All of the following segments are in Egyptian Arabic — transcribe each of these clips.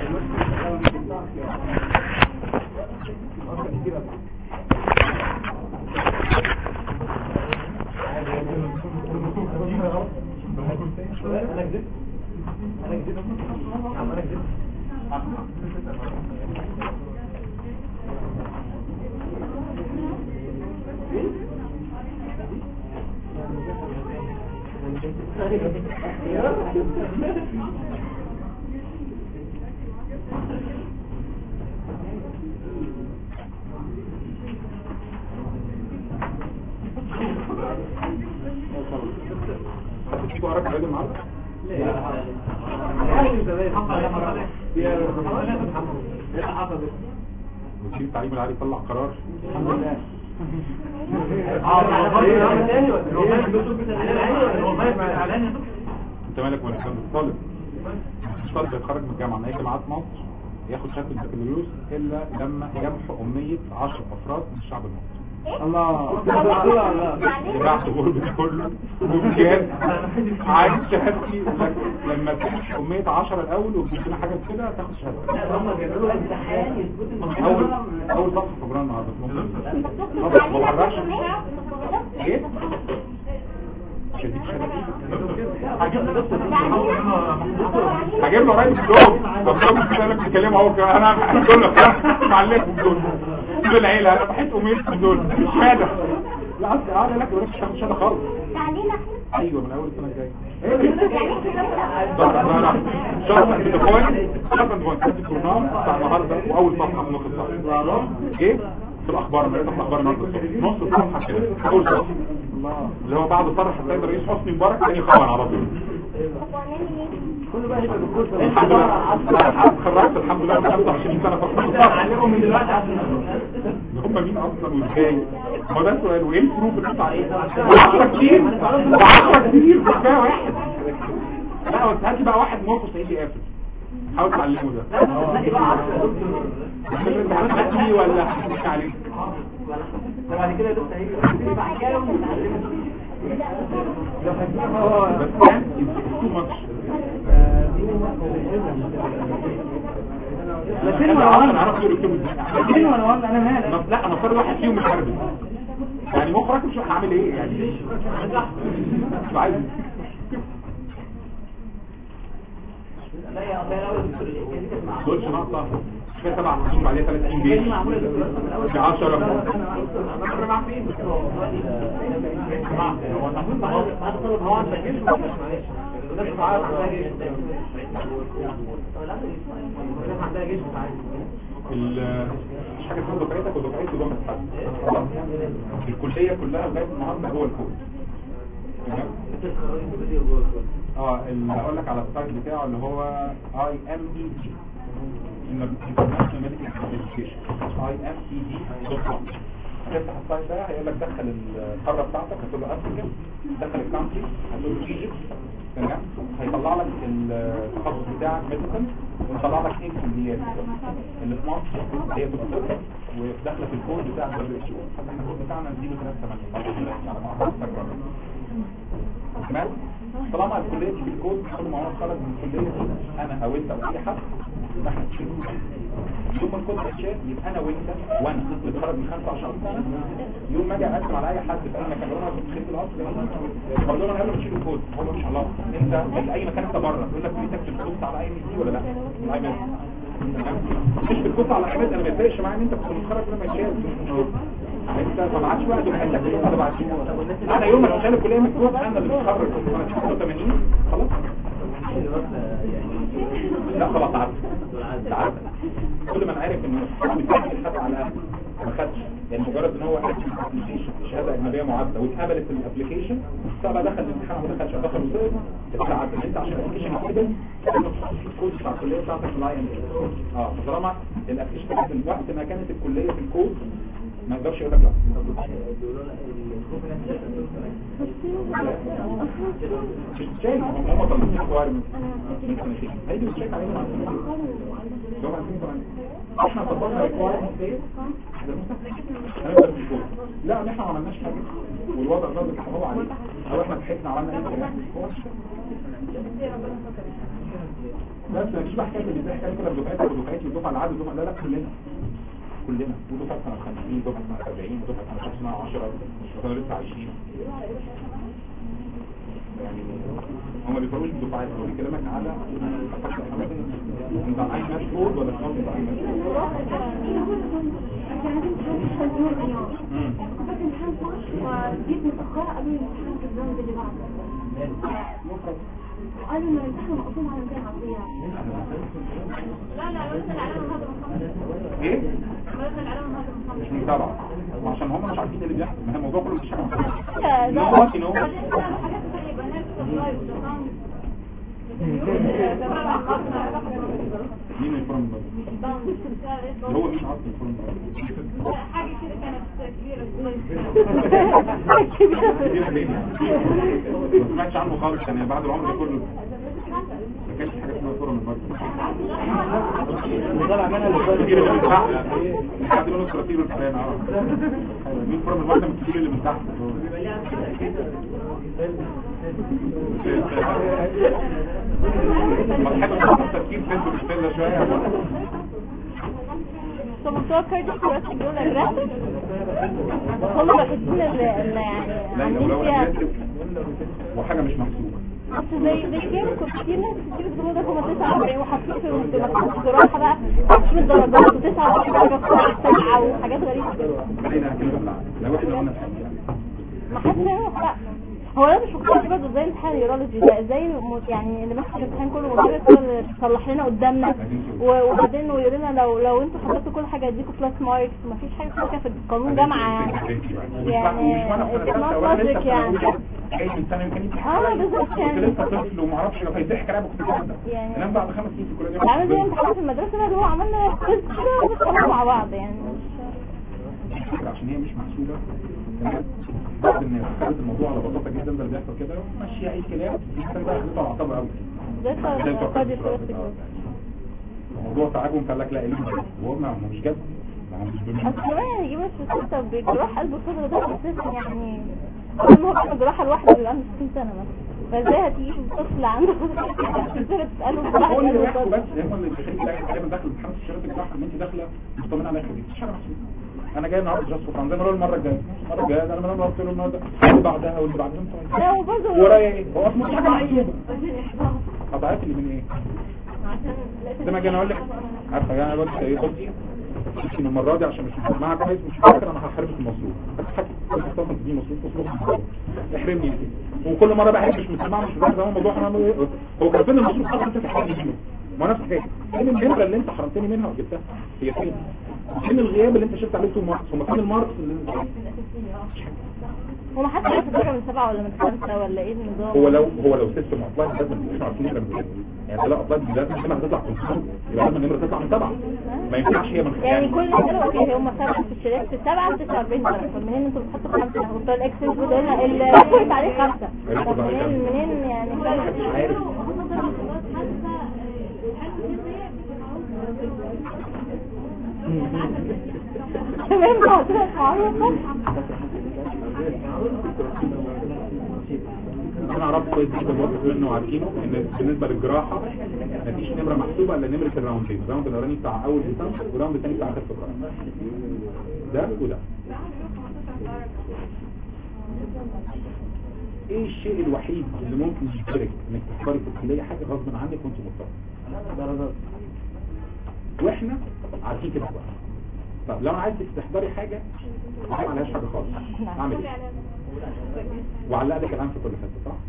انا كذبت انا كذبت عم انا كذبت حد فيكم قرأ كتاب النهارده؟ وزير التعليم العالي طلع قرار الحمد لله انت مالك وانا كان طالب مش طالب يتخرج من الجامعه من اي جامعات مصر ياخد شهاده البكالوريوس الا لما يمحو اميه 10 افراد من الشعب المصري الله بعت غربة كله وبجد عايز شهادتي لك- لما تمحو اميه 10 الاول وتجيب لنا حاجه كده تاخد شهادتك اول اول صفحه في فبراير النهارده في مصر ما بهرجش ايه شديد شهادتي هجيب له قريب اليوم طب لو مش انا بتكلم اهو كده انا بحب دول معلمهم دول دول العيله انا بحب امير دول مش شهاده لا اصل اه لا لا مش هاخد شهاده خالص ايوه من اول السنه الجايه لا لا شرط التليفون شرط التليفون كاتب الجورنال بتاع النهارده واول صفحه في نص الصفحه ايه في الاخبار من الاخبار النهارده الصبح. نص الصفحه كده اول صفحه اللي هو بعد صرح السيد الرئيس حسني مبارك تاني خبر على طول كله بقى يبقى دكتور الحمد لله أنا اتخرجت الحمد لله من 25 سنه فقط علمهم من دلوقتي عشان هم مين اصلا وازاي هو ده السؤال وايه البروف اللي انت عايزه 10 كتير 10 كتير ده كفايه واحد لا بس هات لي بقى واحد موقف سعيد قافل حاول تعلمه ده مش الامتحانات هتجي ولا هتمشي عليك بعد كده لسه هيجي بعد كده بس كان تو ماتش لكن انا انا عارف يقول الكلمه دي لكن انا والله انا مالك أنا- لا انا اختار واحد فيهم مش عارف يعني مخرج مش هعمل ايه يعني مش عايز لا يا اخي دولش ناقصه في سبع سنين بعدين 30 بيت في 10 ال- مش حاجه اسمها دفعتك ودفعتي ودفعه حد خلاص الكليه كلها لغايه النهارده جوه الكود تمام اه اللي هقول لك على السايت بتاعه اللي هو اي ام اي دي International Medical Education IMED دوت كوم هتفتح السايت ده هيقول لك دخل القاره بتاعتك هتقول له افريكا دخل الكانتري هتقول له ايجيبت تمام هيطلع لك التخصص بتاعك ميديكال ويطلع لك ايه الكليات اللي في مصر هي دكتور وداخله في الكود بتاع الدبليو اتش او الكود بتاعنا نديله 3 8 على ما اعتقد تمام طالما الكليه دي بالكود كل ما هو خرج من الكليه دي انا او انت او اي حد يبقى احنا نشيل يوم ما الكود اتشال يبقى انا وانت وانا اللي اتخرج من 25 سنه يوم ما اجي اقدم على اي حد في اي مكان لو انا كنت خدت الاصل برضه انا قبل ما اشيل الكود هو ملوش علاقه انت في اي مكان انت بره يقول لك في تكتب الكود على اي دي ولا لا الاي ميل مش بالكود على اي ميل انا ما يفرقش معايا ان انت كنت متخرج لما يتشال انت ما بعتش وقت وحياتك انت بعت انا يوم ما اتشال الكليه من الكود انا اللي متخرج سنه 86 خلاص لا خلاص عارف عارف كل ما انا عارف ان متسجل خد على الاقل ما خدش يعني مجرد ان هو قدم ابلكيشن شهاده اجنبيه معادله واتقبلت في الابلكيشن سواء دخل الامتحان وما دخلش او دخل وصل تتعب ان انت عشان الابلكيشن يتقبل لازم تحط الكود بتاع الكليه بتاعتك في الاي ام اه طالما الابلكيشن من وقت ما كانت الكليه في الكود ما يقدرش يقول لك لا مش شايف هم هم طلعوا الصور من من سنتين هيدي بتشيك عليهم مع لو عايزين طبعا احنا طبقنا الريكوايرمنت ديت هنبدا بالكود لا احنا ما عملناش حاجه والوضع ده اللي هو عليه او احنا بحثنا عملنا ايه كمان بس مفيش بقى حكايه اللي بتحكي كده بدفعتك ودفعتي والدفعه اللي عدت والدفعه لا لا كلنا كلنا ودفعه سنه 50 دفعه سنه 70 ودفعه سنه 10 وكانوا لسه عايشين يعني هم ما بيفرقوش بالدفعات هو بيكلمك على انت عايز ماتش فورد ولا تخاف انت عايز ماتش فورد وجيت متأخرة قبل الامتحان في الزمن اللي بعده قالوا ما الامتحان مقسوم على مكان عربية لا لا بس العلامة هذا مصمم ايه بس العلامة هذا مصمم مش متابعه عشان هم مش عارفين اللي بيحصل ما هي الموضوع كله مش حاجه لا، إن هو لا. وقت إن هو حاجات طيبة نفس اللايف مين الفرن ده اللي هو مين اصلا الفرن ده حاجة كده كانت كبيرة كبير حبيبي ما سمعتش عنه خالص يعني بعد العمر ده كله ما كانش في حاجه اسمها فرن البرد طلع منها اللي الكبير اللي من تحت حد منه الكراتير والفران اه مين فرن البرد من الكبير اللي من تحت ما تحب نحط التفكير في انتوا بالسله شويه طب متوقع دي كرات الجولة الرسم هم بحسين اللي اللي يعني لا لو عاملين لو فيها أنا وحاجه مش محسوبه بس زي زي كده كنت كتير ناس كتير بتقول ده هم 49 وحاطين في المكتبات الجراحة بقى 20 درجات و49 درجة في سبعة وحاجات غريبة كده خلينا كلمه بالعقل لو احنا قلنا الحقيقه ما حدش هيعرف لا هو ده مش مقتنع برضه زي امتحان اليورولوجي ده ازاي الم- يعني اللي ماسك الامتحان كله مدرس هو اللي يصلح لنا قدامنا و- وبعدين ويقول لنا لو لو انتوا حضرتوا كل حاجه اديكوا بلس ماركس مفيش حاجه اسمها كده في القانون جامعه يعني it's not logic يعني جاي من سنه يمكن يجي اه بالظبط كنت يعني لسه طفل وما اعرفش لو هيضحك عليا كنت كده يعني- انما بعد خمس سنين في الكليه عامل زي امتحانات في المدرسه بقى اللي هو عملنا كويز كده ونختار مع بعض يعني الفكرة عشان هي مش محسوبة تمام بعض الناس خدت الموضوع على بساطة جدا ده اللي بيحصل كده ماشي اي كلام الانسان بقى خدته على عطابة قوي زي زي بتوع قاضي الدكتوراه. الفلسفي موضوع تعبهم قال لك لا ايه هو ما هو مش كده ما هو مش بالمعنى. اصل كمان يعني يجيب في الستة بجراح قلب الصدر ده اساسا يعني كل ما هو بيعمل جراحة لوحده بيبقى عنده 60 سنة مثلا فازاي هتيجي طفل عنده ازاي تسأله جراحة هو اللي قلب بيحكوا الصدر بس هم اللي بيخليك دايما دايما داخل امتحان الشهادات الجراحة ان انت داخله مطمن على الاخر دي مش حاجه محسوبه انا جاي النهارده جاست فور زي ما قالوا المره الجايه المره الجايه ده انا من النهارده له النهارده اللي بعدها واللي بعدها لا وبرضه ورايا ايه هو اصلا مش حاجه محسوبه قطعت اللي من ايه زي ما جاي اقول لك عارفه يعني انا قلت ايه بصي يمكن المره دي عشان مش مجمعها كويس مش فاكر انا هحرمك المصروف بس حكي كنت هتاخد دي مصروف مصروف احرمني انت وكل مره بقى مش مسمعه مش فاكر هو الموضوع احنا إيه؟ هو كان فين المصروف اصلا انت تحرمني منه ما نفس الحكايه فين النمره اللي انت حرمتني منها وجبتها هي فين فين الغياب اللي انت شفت عليه تو ماركس هم فين الماركس اللي انت وما حدش عارف الدرجة من سبعة ولا من خمسة ولا ايه النظام هو لو هو لو سيستم ابلايد لازم احنا عارفين نمره من يعني انت لو ابلايد لازم النمره هتطلع من سبعة يبقى لازم النمره تطلع من سبعة ما ينفعش هي من يعني كل كده اوكي هم سبعة في الشريك في سبعة 49 درجة طب منين انتوا بتحطوا خمسة وبتوع الاكسل بتقول لنا الريبورت عليه خمسة طب منين منين يعني مش عارف تمام معروفة معروفة انا عرفت كويس جدا الوقت منه وعارفينه ان بالنسبه للجراحه مفيش نمره محسوبه الا نمره الراوندين الراوند الاولاني بتاع اول انسان والراوند الثاني بتاع اخر فقره ده وده ايه الشيء الوحيد اللي ممكن يجبرك انك تختاري في الكليه حاجه غصب عنك وانت مضطر درجات واحنا عارفين كده بقى طب لو انا عايز تحضري حاجه ما عليهاش حاجه خالص اعمل ايه وعلق لك العام في كل حته صح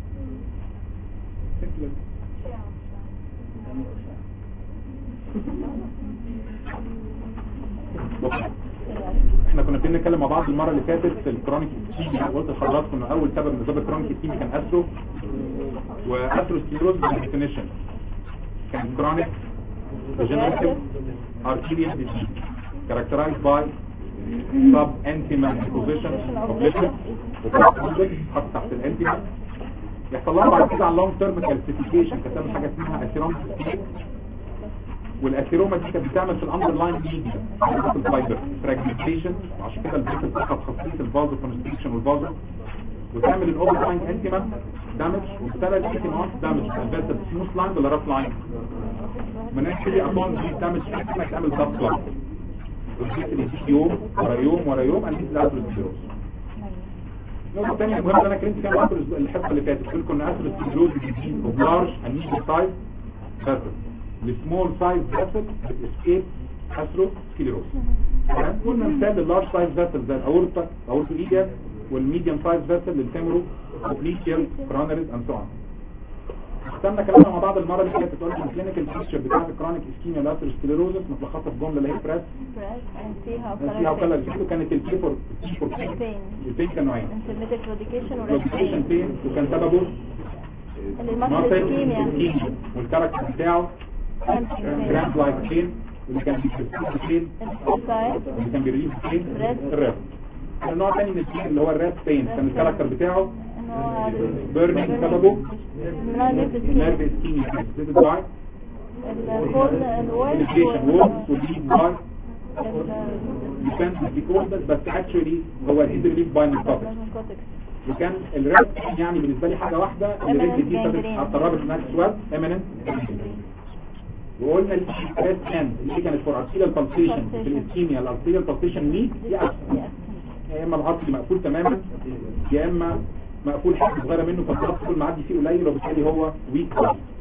بص، احنا كنا بنتكلم نتكلم مع بعض المره اللي فاتت في الكرونيك اسكيميا قلت لحضراتكم ان اول سبب من اسباب الكرونيك اسكيميا كان اثرو واثروسكليروز ديفينيشن كان كرونيك degenerative arterial disease characterized by sub-intimal position of liquid حط تحت الانتيما يحصل لها بعد كده على اللونج تيرم كالسيفيكيشن كتبنا حاجه اسمها اثيروما والاثيروما دي كانت بتعمل في الاندرلاين ميديا في الفايبر فراجمنتيشن وعشان كده البيت بتاخد خاصيه الفازو كونستريكشن والفازو وتعمل الاوفر لاين انتيما دامج وبتعمل الانتيما دامج الفيسل سموث لاين ولا رف لاين من اكشلي اظن دي تعمل انك تعمل دب كلاب وتجيب يوم ورا يوم ورا يوم انت الاتروسكليروز النقطة الثانية المهمة أنا كنت كان عبر الحصة اللي فاتت قلت لكم إن أثيروسكليروز بتجيب of large and medium size vessel السمول سايز فيسل بتسكيب اثيروسكليروز تمام قلنا مثال لللارج سايز فيسل زي الاورتا اورتو ايديا والميديوم سايز فيسل للفيمورو اوبليكيال كرونريز اند سو اون اختمنا كلامنا مع بعض المره اللي فاتت قلت الكلينيكال بيكتشر بتاعت الكرونيك اسكيميا لاتروسكليروزس متلخصه في جمله اللي هي بريس فيها فيها وكلا الفيديو كانت البي فور البي فور البين البين كان نوعين انترميتك روديكيشن روديكيشن بين وكان سببه المصل الكيمياء والكاركتر بتاعه جراند لايف بين واللي كان بيكتشف بين اللي كان بيريليف بين الراب النوع الثاني من البين اللي هو الراب بين كان الكاركتر بتاعه بيرنينج سببه نيرف اسكيميا كانت باي الكول الويل الكيشن وورد والليد باي كان بيكون بس بس اكشولي هو الايد ريليف باي نيكوتكس وكان الراب يعني بالنسبه لي حاجه واحده اللي رجل دي ابتدت قربت انها تسود اميننت وقلنا الراب كان اللي كانت فور ارتيريال بالسيشن في الاسكيميا الارتيريال بالسيشن ليه يا يا اما العصب مقفول تماما يا اما مقفول حته صغيره منه فالضغط كل ما عدي فيه قليل وبالتالي هو ويك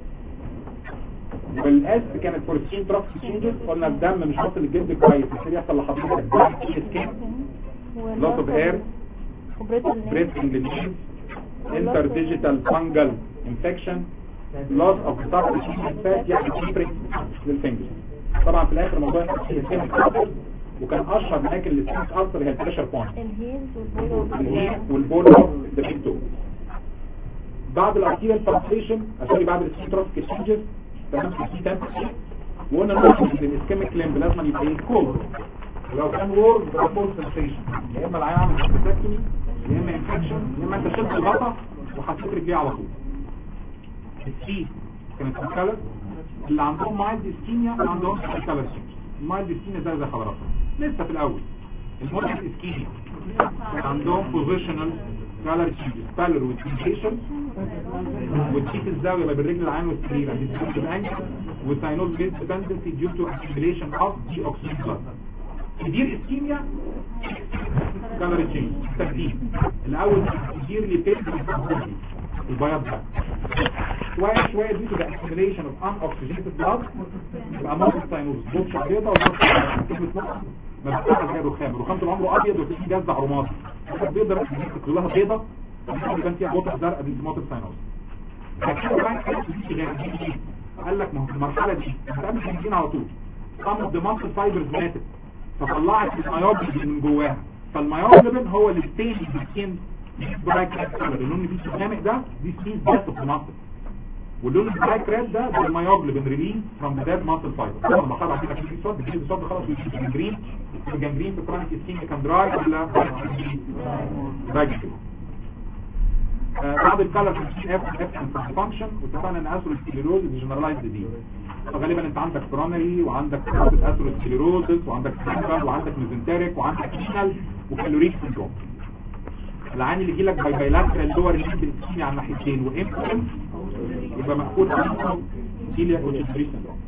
والاس كانت فور سكين تراك تشينجز قلنا الدم مش واصل للجلد كويس يبتدي يحصل لحضرتك سكين لوس اوف اير بريسنج للجين انتر ديجيتال فانجل انفكشن لوس اوف ستارت فات يعني كيبريك للفنجر طبعا في الاخر موضوع السكين وكان اشهر اماكن للسكين ارثر هي البريشر بوينت الهيل والبول اوف ذا بيج تو بعد الارتيريال بالسيشن سوري بعد السكين ترافيك تشينجز تمام في تمبريتشر وقلنا نقطه ان الاسكيميك ليمب لازم يبقى ايه كولد ولو كان وورم يبقى فول سنسيشن يا اما العيان عامل سكتكتومي يا اما انفكشن يا اما انت شلت الغطا وحطيت رجليه على طول السي كانت الكالر اللي عندهم مايلد اسكيميا ما عندهمش الكالر المايلد اسكيميا زي زي حضراتكم لسه في الاول المودرن اسكيميا كان عندهم بوزيشنال كالر تشينجز بالر وتشينجيشن وتشيك الزاويه ما بين رجل العين والسرير عند السيرت الانجل وساينوز جيت ديبندنسي ديو تو اكيميليشن اوف دي اوكسين بلاد كبير اسكيميا كالر تشينج تجديد الاول كبير لبيت البياض ده شويه شويه دي تبقى اكيميليشن اوف ان اوكسجينيتد بلاد يبقى ممكن ساينوز بوتشه بيضاء وكلمه نقطه ما بتعمل زي الرخام الرخام طول عمره ابيض وتلاقيه جزع رمادي بيقدر كلها بيضه يبقى فيها بوطه زرقاء دي موت الساينوز قال لك ما هو في المرحله دي بتعمل بنزين على طول some of the muscle fibers ماتت فطلعت الميوجلوبين من جواها فالميوجلوبين هو اللي ستيج بالسكين برايك ريد كلر اللون اللي فيه غامق ده دي سبيس بس في المصل واللون البلاك ريد ده ده الميوجلوبين ريليز فروم ذا ديد ماسل فايبر طبعا المرحله بعد كده في صوت بيجي صوت خلاص ويجي جنجرين الجنجرين في كرونيك اسكيميا كان دراي ولا باجي بعد الكالر في اف اف فانكشن واتفقنا ان اثيروسكليروز دي جنرالايزد دي فغالبا انت عندك برونري وعندك اثيروسكليروزس وعندك سيرفر وعندك ميزنتريك وعندك رينال وكالوريك سندروم العين اللي يجيلك باي بايلاترال لور ليمب اسكيميا على الناحيتين وامبوتنس يبقى مقفول عنه كيليا اوتشيتري سندروم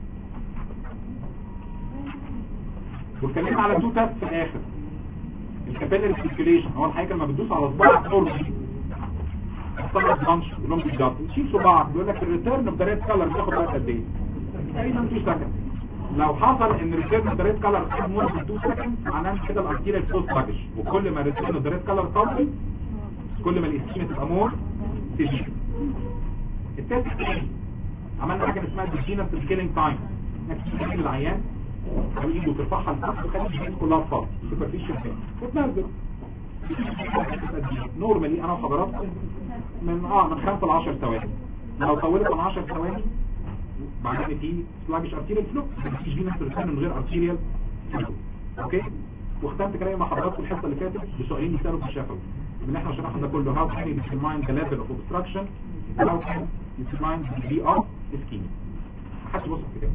واتكلمنا على تو تاست في الاخر الكابيلاري سيركيوليشن هو الحقيقه لما بتدوس على صباعك نورمالي الصبع بلانش كلهم بالظبط تشيل صباعك بيقول لك الريتيرن اوف ذا ريد كلر بياخد وقت قد ايه؟ تقريبا 2 سكند لو حصل ان الريتيرن اوف ذا ريد كلر خد مور من 2 سكند معناه ان كده الارتيريال فلوس باجش وكل ما الريتيرن اوف ذا ريد كلر طول كل ما الاسكيميا تبقى مور سيفير التست الثاني عملنا حاجه اسمها الجينس كيلينج تايم انك تجيب العيان او ايده ترفعها لفوق وتخلي الجين كلها فاضي سوبرفيشال فين وتنزل نورمالي انا وحضراتكم من اه من 5 ل 10 ثواني لو طولت عن 10 ثواني بعدين في سلاجش ارتيريال فلو مفيش فينا ترسل من غير ارتيريال فلو اوكي واختمت كلامي مع حضراتكم الحصه اللي فاتت بسؤالين يسالوا في الشفوي من اللي احنا شرحنا ده كله how can you determine the level of obstruction how can you determine the degree of ischemia محدش بص في كده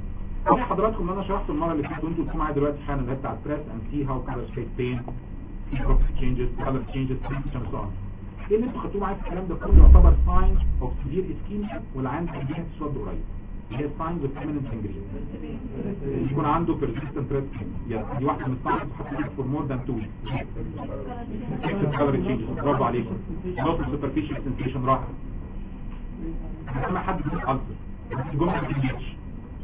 انا حضراتكم اللي انا شرحته المره اللي فاتت وانتوا بتسمعوا معايا دلوقتي حالا اللي هي بتاع بريس اند سي هاو كان ستريت بين graphic changes color changes temperature and so on ايه اللي انتوا خدتوه معايا في الكلام ده كله يعتبر sign of severe ischemia والعيان هيجيها تسود قريب اللي هي signs of imminent gangrene يكون عنده persistent red skin يا دي واحده من الساينز وحطيت for more than two weeks excess color changes برافو عليكم loss of superficial sensation راحت لما حد يجيب ألسر الجمله ما بتجيش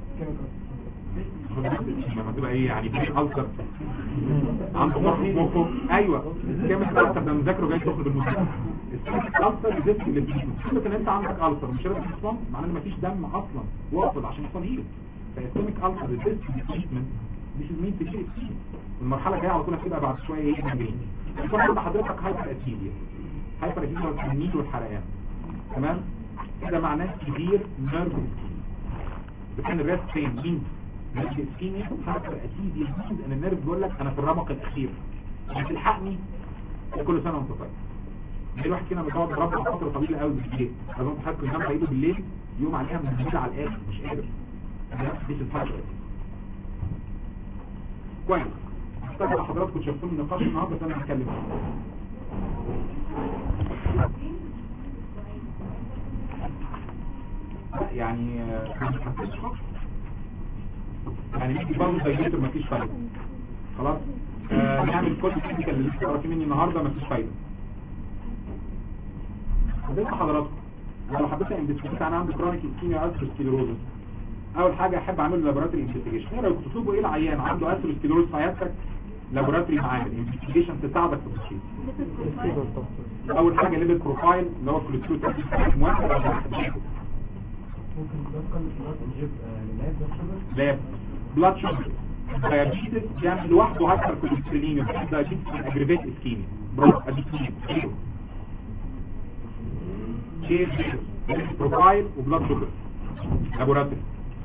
لما تبقى ايه يعني في ألسر عنده مرض مخه ايوه كام الألسر ده مذاكره جاي تخرج المذاكره الألسر يزيد اللي فكرة ان انت عندك ألسر مش قادر تصمم معناه ان مفيش دم اصلا واصل عشان يحصل هيل فاستمك ألسر ريزيست تريتمنت مش مين تشيل المرحله الجايه على طول هتبقى بعد شويه ايه جنجرين يكون عند حضرتك هايبر اسيديا هايبر اسيديا والتنميل والحرقان تمام ده معناه كبير نيرف اذا كان الريست فين مين نيرف اسكيميا هايبر اسيديا means ان النيرف بيقول لك انا في الرمق الاخير هتلحقني كل سنه وانت طيب زي الواحد كده بيقعد مربع فتره طويله قوي بالليل اظن حد ينام بعيده بالليل يوم عليها من الليل على الاخر مش قادر دي الحاجه كويس محتاج حضراتكم تشوفوني النقاش النهارده بس انا هتكلم لا يعني آه، مش حسيتش خالص. يعني ميكي برضه دايليتور مفيش فايده خلاص آه نعمل كل التكنيكال اللي لسه قراتيه مني النهارده مفيش فايده حضرتك حضراتكم لو حبيت انفستيجيت انا عندي كرونيك اسكيميا اثيروسكليروزس اول حاجه احب اعمل له لابوراتوري انفستيجيشن ايه رايكم تطلبوا ايه العيان عنده اثيروسكليروز في عيادتك لابوراتوري معامل انفستيجيشن تساعدك في التشخيص اول حاجه ليفل بروفايل اللي هو الكوليسترول تحديد واحد أو واحد. لاب بلاد شوجر دايابيتس بيعمل لوحده هايبر كوليسترولينيا دايابيتس اجريفيت اسكيميا برافو اديكين شير ليفل بروفايل وبلاد شوجر لابوراتوري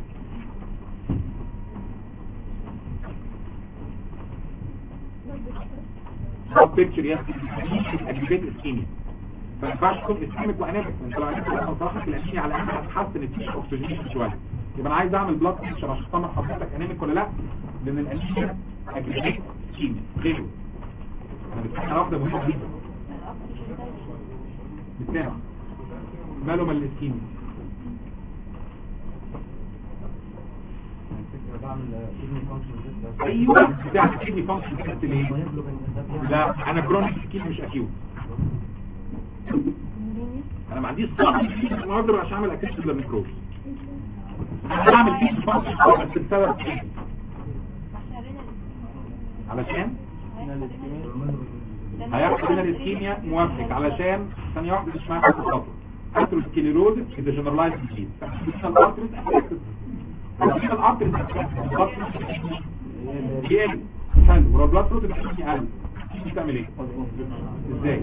سب بيكتشر يا اجريفيت اسكيميا فما ينفعش تكون اسكيميك وانيميك انت لو عرفت لما صراحه الانيميا على الاقل هتحسن التيش اوكسجين شويه يبقى انا عايز اعمل بلاد بيكتشر عشان اطمن حضرتك انيميك ولا لا لان الانيميا اجريفيت اسكيميا غيره انا بتكلم على واحده مهمه جدا بتسامع ماله مال الاسكيميا ايوه بتاع الكيدني فانكشن تيست ليه لا انا كرونيك سكين مش اكيوت انا ما عنديش صح النهارده عشان اعمل اكيوت للميكروب انا بعمل كيدني فانكشن بس بسبب ايه علشان هيحصل لنا الاسكيميا موافق علشان ثانيه واحده مش معايا خط الخطوه اثيروسكليروزس is a generalized disease فالسيستم arteries affected السيستم arteries affected بيقل حلو ولو بلاد فلوت بتحسني قل بتعمل ايه ازاي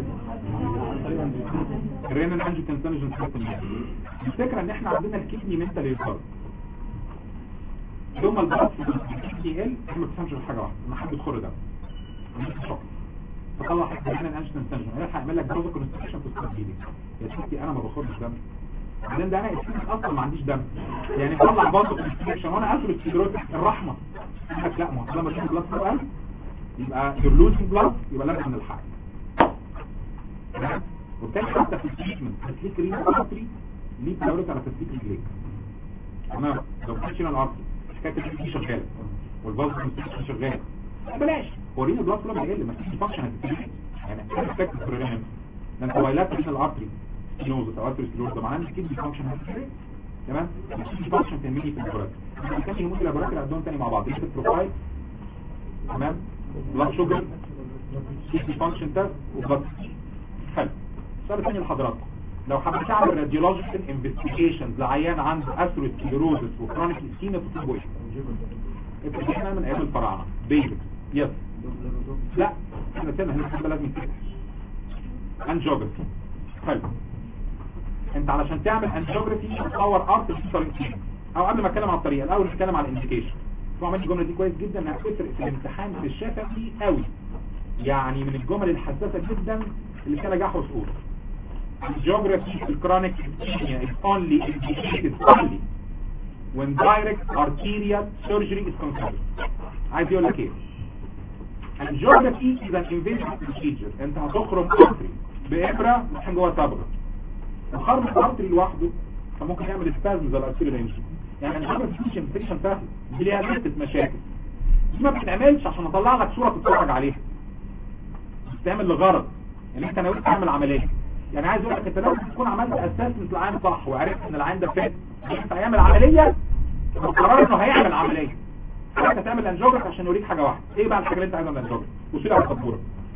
الرينال انجيوتنسينوجين سيستم الفكره ان احنا عندنا الكدني منتال يوتر يوم البلاد فلوت يقل احنا ما بتفهمش غير حاجه واحده ان حد يدخل ده تطلع حته الرينال انجيوتنسينوجين هيلحق يعمل لك بروز كونستريكشن في السبيلي يا ستي انا ما باخدش دم بعدين ده انا اسمي اصلا ما عنديش دم يعني طلع برضه كونستريكشن وانا اكل السيدروت الرحمه يقول لك لا ما هو لما تشوف بلاد فلو قل يبقى يور لوزنج بلاد يبقى لازم نلحق وبالتالي حتى في التريتمنت تسليك رينا الارتري ليه بتدورك على تسليك رجليك تمام لو كانت هنا الارتري حكايه الرجل دي شغاله والفالف كونستريكشن شغاله بلاش هو رينا بلاد فلو بيقل ما فيش فانكشن هتتريت يعني افكت برينال ده انت وايلات رينا الارتري ستينوز او ارتري ستينوز ده معناه ان الكدني فانكشن هتتريت تمام مفيش فانكشن تعملي في اللابوراتوري كان يهمني اللابوراتوري عندهم تاني مع بعض ليست بروفايل تمام بلاد شوجر كدني فانكشن تيست وبلاد حلو السؤال الثاني لحضراتكم لو حبيت اعمل راديولوجيكال انفستيجيشن لعيان عنده اثيروسكليروزس وكرونيك اسكيميا تطلبوا ايه؟ ابتدينا من ايام الفراعنه بيزكس يس لا احنا سنه هنا لازم يتفتح انجيوجرافي حلو انت علشان تعمل انجيوجرافي تصور ارت في طريقتين او قبل ما اتكلم عن الطريقه الاول نتكلم عن الانديكيشن طبعا الجمله دي كويس جدا انها هتفرق في الامتحان في الشفوي قوي يعني من الجمل الحساسه جدا اللي كان نجاح وسقوط geography الكرونيك ischemia is only indicated only when direct arterial surgery is considered عايز يقول لك ايه angiography is an invasive procedure انت هتخرم ارتري بابره محن جوه صبغه وخرم الارتري لوحده فممكن يعمل سبازم زي الارتري رينج يعني angiography مش انفكشن سهل دي ليها لسه مشاكل دي ما بتتعملش عشان اطلع لك صوره تتفرج عليها بتعمل لغرض ان انت ناوي تعمل عمليه يعني عايز اقول لك انت لازم تكون عملت اسسمنت العين صح وعرفت ان العين ده فات انت هيعمل عمليه وقرر انه هيعمل عمليه انت تعمل انجوجرافي عشان يوريك حاجه واحده ايه بقى الحاجه اللي انت عايزها من الانجوجرافي وشيل على السبوره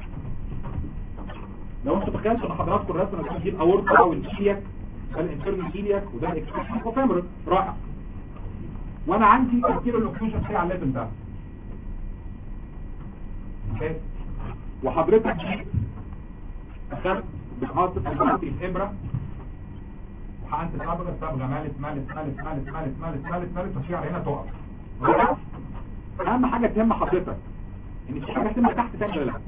لو انت تخيلت ان حضراتكم الرسمه اللي دي الاورطه والكيلياك ده الانترنال كيلياك وده الاكسترنال وفامرال رائع وانا عندي تفكير الاوكلوجن بتاعي على الليفل ده اوكي وحضرتك اخدت بتحط في الابره وحقنت صبغه صبغه مالت مالت مالت مالت مالت مالت مالت مالت تشيع هنا تقف خلاص؟ اهم حاجه تهم حضرتك ان في حاجه تهم تحت تاني ولا لا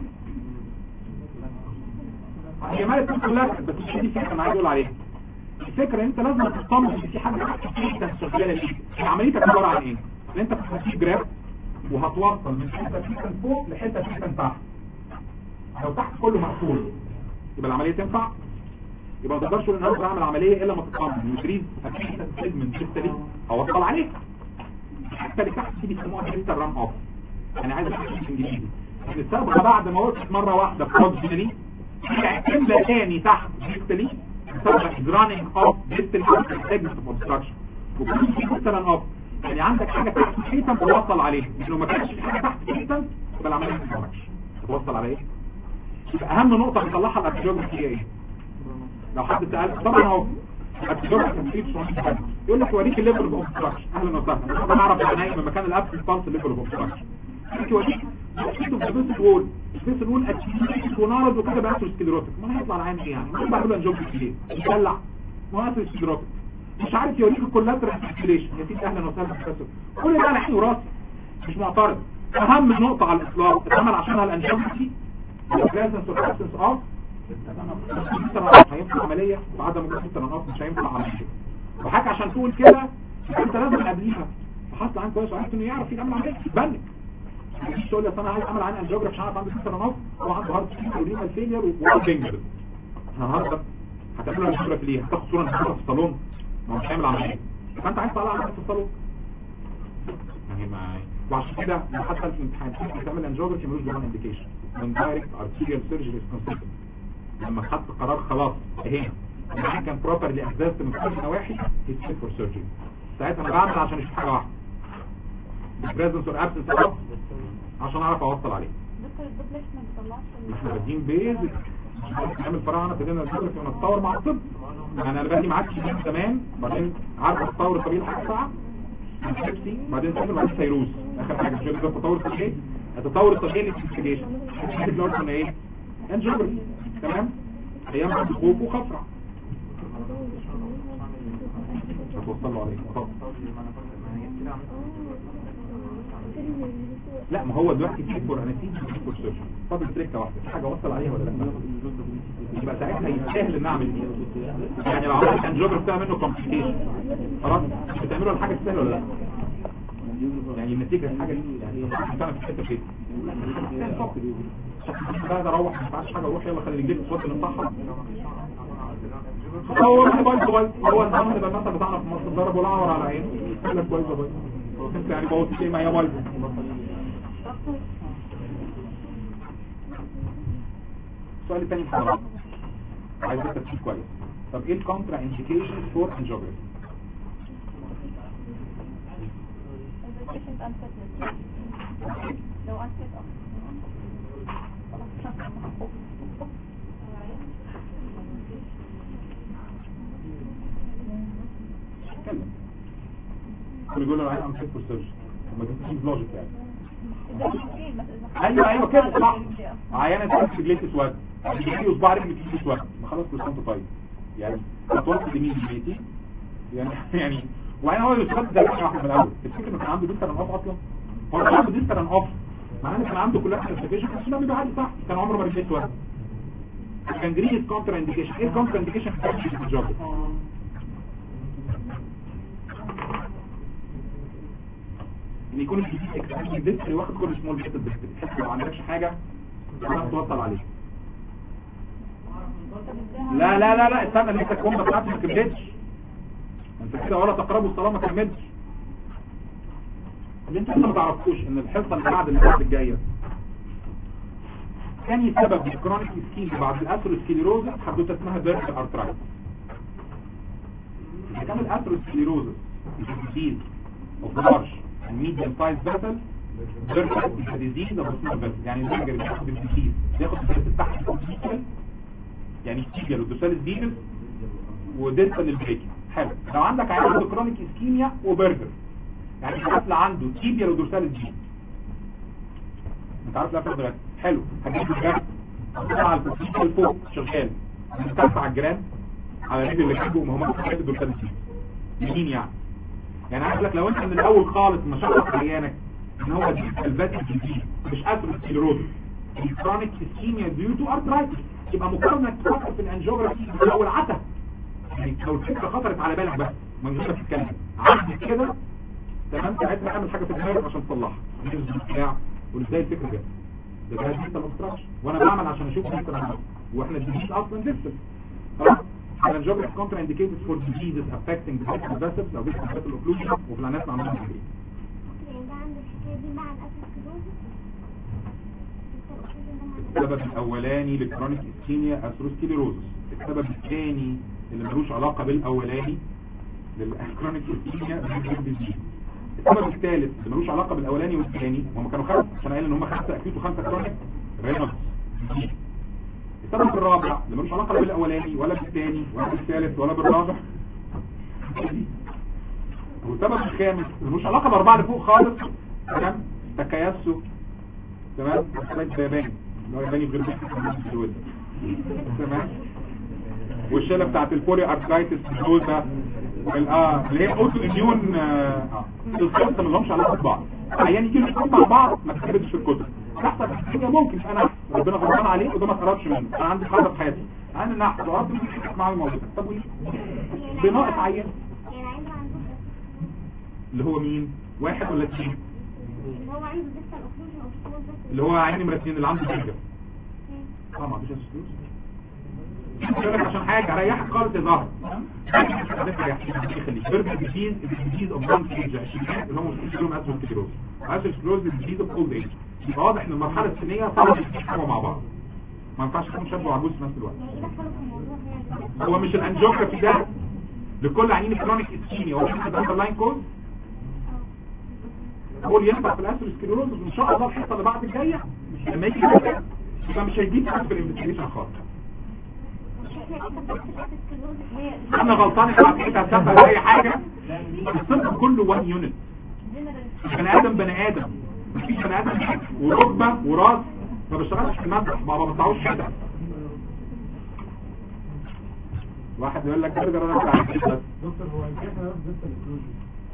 هي مالت كلها بس مش دي الفكره انا عايز اقول عليها الفكره انت لازم تطمن ان في حاجه تحت انت شغاله ليه عمليتك عباره عن ايه ان انت هتجيب جراب وهتوصل من حته فيتن فوق لحته فيتن تحت لو تحت كله مقفول يبقى العمليه تنفع يبقى ما تقدرش تقول ان انا بعمل عمليه الا ما تطمن يجري اكيد سيجمنت الحته دي اوصل عليك الحته اللي تحت دي بيسموها حته الرام اوف انا عايز احكي بالانجليزي الصبغه بعد ما وقفت مره واحده في رود جيني هتملى تاني تحت ديستلي الصبغه جرانينج اوف ديستلي سيجمنت اوف اوبستراكشن وكل دي مثلا اوف يعني عندك حاجه تحت حيطه توصل عليها لو ما كانش في حاجه تحت حيطه يبقى العمليه ما تنفعش توصل على ايه يبقى اهم نقطه بيطلعها الارتجوجرافي هي ايه لو حد سأل طبعا اهو يقول لك وريك الليفل اوف اوبستراكشن اهلا وسهلا انا اعرف معناه من مكان الابس ستانس الليفل اوف اوبستراكشن يوريك الفيس وول الفيس وول اتشيت ونارد وكده بقى سكليروتيك ما هيطلع العين ايه يعني ما بعمل انجوجرافي ليه يدلع ما هو سكليروتيك مش عارف يوريك الكولاترال سيركيليشن يا سيدي اهلا وسهلا بروفيسور كل ده انا عيني وراسي مش معترض اهم نقطه على الاطلاق اتعمل عشانها الانجوجرافي البريزنس والابسنس اوف هينفع عملية بعد ما يكون التنقص مش هينفع عملية وحاجة عشان تقول كده انت لازم قبليها فحط عن كويس وعرفت انه يعرف يعمل عملية يتبنك مش تقول لي انا عايز اعمل عن انجيوجراف عشان اعرف عندي ستة نقص هو عنده هارد ورينال فيلير وورد فينجر انا النهارده هتعمل انجيوجراف ليه هتاخد صورة نحطها في الصالون ما هو مش هيعمل عملية فانت عايز تطلع عملية في الصالون يعني ما وعشان كده حتى الامتحان بتعمل انجيوجراف ملوش ضمان انديكيشن من دايركت ارتيريال سيرجري كونسيستنت لما خدت قرار خلاص هنا العين كان بروبرلي اكزاست من كل نواحي هيتسيب فور سيرجري ساعتها انا بعمل عشان اشوف حاجه واحده بريزنس اور ابسنس اوف عشان اعرف اوصل عليه دكتور الدب ليش ما بيطلعش ما احنا بادين بيزك نعمل فراعنه ابتدينا نشتغل في نتطور مع الطب يعني انا بادي معاك من زمان بعدين عارف التطور طويل حاجه ساعه سيبسي بعدين سافر بعدين فيروز اخر حاجه مش ده التطور الطبيعي التطور الطبيعي للانفستيجيشن اللي هو كنا ايه انجيوجرافي تمام ايام عند خوف وخفرع هتوصلوا عليه اتفضل لا ما هو دلوقتي في فور انستيجي في فور سيرجن فاضل تريكه واحده في حاجه اوصل عليها ولا لا يبقى ساعتها يستاهل ان اعمل دي يعني لو عملت انجيوجرافي بتاع منه كومبليكيشن خلاص بتعملوا الحاجه تستاهل ولا لا يعني النتيجه الحاجه دي يعني انا في حته كده بعد اروح ما ينفعش حاجه اروح يلا خلي رجليك تفضل الصحه هو ما بايظ بايظ هو النهارده يبقى المثل بتاعنا في مصر ضرب والعور على عينه يقول لك بايظ بايظ انت يعني بوظت ايه ما هي بايظه السؤال الثاني حضرتك عايز تفكير كويس طب ايه الكونترا انديكيشن فور انجيوجرافي patient unfitness لو unfit اتكلم كل يقول له عايز فور سيرجن ما تفهمش لوجيك يعني ايوه ايوه كده صح عيانه تمسك رجليك اسود رجليك وصباع رجلك فيه اسود ما خلاص كل سنه وأنت طيب يعني هتوصل لمين بيتي يعني يعني وبعدين هو الاسود ده واحد من الاول تفتكر انه كان عنده ديستر ان اوف اصلا هو كان عنده ديستر ان اوف معناه ان كان عنده كلها كلاسيفيكيشن بس ده بيبقى عادي صح كان عمره ما رجليه اسود كان جرين كونتر انديكيشن ايه الكونتر انديكيشن في الجوب ان يكون الجديد اكستنشن ديسبل واخد كل سمول بيت ديسبل تحس لو ما عندكش حاجه تعرف توصل عليه لا لا لا لا استنى لسه الكومبا بتاعتي ما كملتش انت كده ولا تقربوا الصلاه ما كملتش اللي انت لسه ما تعرفوش ان الحصه اللي بعد اللي بعد الجايه ثاني سبب للكرونيك سكين بعد الاثيروسكليروزس حدوته اسمها بيرد ارترايتس اذا كان الاثيروسكليروزس disease of large and medium sized vessel بيرد is a disease of a small vessel يعني الزنجر بياخد الديزيز بياخد الجسد تحت الكونتيكل يعني تيجر ودوساليس فيروس وديستال البريك حلو لو عندك عيان عنده كرونيك اسكيميا وبرجر يعني الحفل عنده تيبيا ودورساليس فيروس انت عارف لا دلوقتي حلو هتجيب الجرد على الكونتيكل فوق شغال من تحت على الجيران على رجل اللي جنبه ما هم كده دورساليس فيروس يمين يعني يعني عايز لك لو انت من الاول خالص مشخص عيانك ان هو دي الفاتيك ديزيز مش اثيروسكليروز الكرونيك اسكيميا ديو تو ارترايتس يبقى مقارنة انك تفكر في الانجيوجرافي او العتا يعني لو الفكره خطرت على بالك بس من غير ما تتكلم عدت كده تمام ساعتها اعمل حاجه في دماغك عشان تصلحها نزل بتاع وازاي الفكره جت ده ده لسه ما اخترعش وانا بعمل عشان اشوف لسه بعمل واحنا الديزيز اصلا لسه خلاص الانجيوجرافي كونترا انديكيتد فور diseases affecting the vessel vessels او vessel vessel occlusion وفي العناس عندهم ايه يعني ده عنده الحكاية دي مع الأساسكلوزس السبب الاولاني للكرونيك اسكيميا اثروسكليروزس السبب الثاني اللي ملوش علاقه بالاولاني للكرونيك اسكيميا ديزيز السبب الثالث اللي ملوش علاقه بالاولاني والثاني هم كانوا خمسه عشان قال ان هم خمسه اكيد وخمسه كرونيك رينال السبب الرابع اللي ملوش علاقه لا بالاولاني ولا بالثاني ولا بالثالث ولا بالرابع والسبب الخامس اللي ملوش علاقه باربعه اللي فوق خالص تمام تكيسو تمام سلايد بيبان لو يباني بغير بس الوزن تمام والشاله بتاعت البولي ارثرايتس دوزا اه اللي هي اوتو اميون اه الخمسه ما لهمش علاقه ببعض عيان يجي له مع بعض ما تكتبش في الكتب تحت الحاجه ممكن انا ربنا غضبان عليه وده ما اتقربش منه انا عندي قاعده في حياتي انا نحت ضربت مع الموضوع طب وليه بناقص عيان يعني عنده عنده اللي هو مين واحد ولا اثنين اللي هو عنده لسه الأخروج أو الشمال بس اللي هو عيني مرتين اللي عنده برجر اه ما عندوش فلوس يقول لك عشان حاجه ريحك خالص يا ظهر خليك برجر ديزيز الديزيز اوف لونج ايج اللي هم مش لهم اثيروسكليروز اثيروسكليروز الديزيز اوف اولد ايج يبقى واضح ان المرحله السنيه صعبه يتحكموا مع بعض ما ينفعش يكون شاب وعجوز في نفس الوقت يعني يدخلوا في الموضوع يعني هو مش الانجيوجرافي ده لكل عينين كرونيك اسكيميا هو مش الاندرلاين كوز هو اللي ينفع في الاثيروسكليروز ان شاء الله الحصه اللي بعد الجايه لما يجي كده يبقى مش هيجيب حاجه في الانفستيجيشن خالص انا غلطان انت عارفين هتسبب اي حاجه الصدق كله 1 يونت بني ادم بني ادم مفيش بني ادم وركبه وراس ما بشتغلش في المسرح ما بطلعوش كده واحد يقول لك برجر انا بتاع البيت بس دكتور هو كيف انا ضد الاكلوجن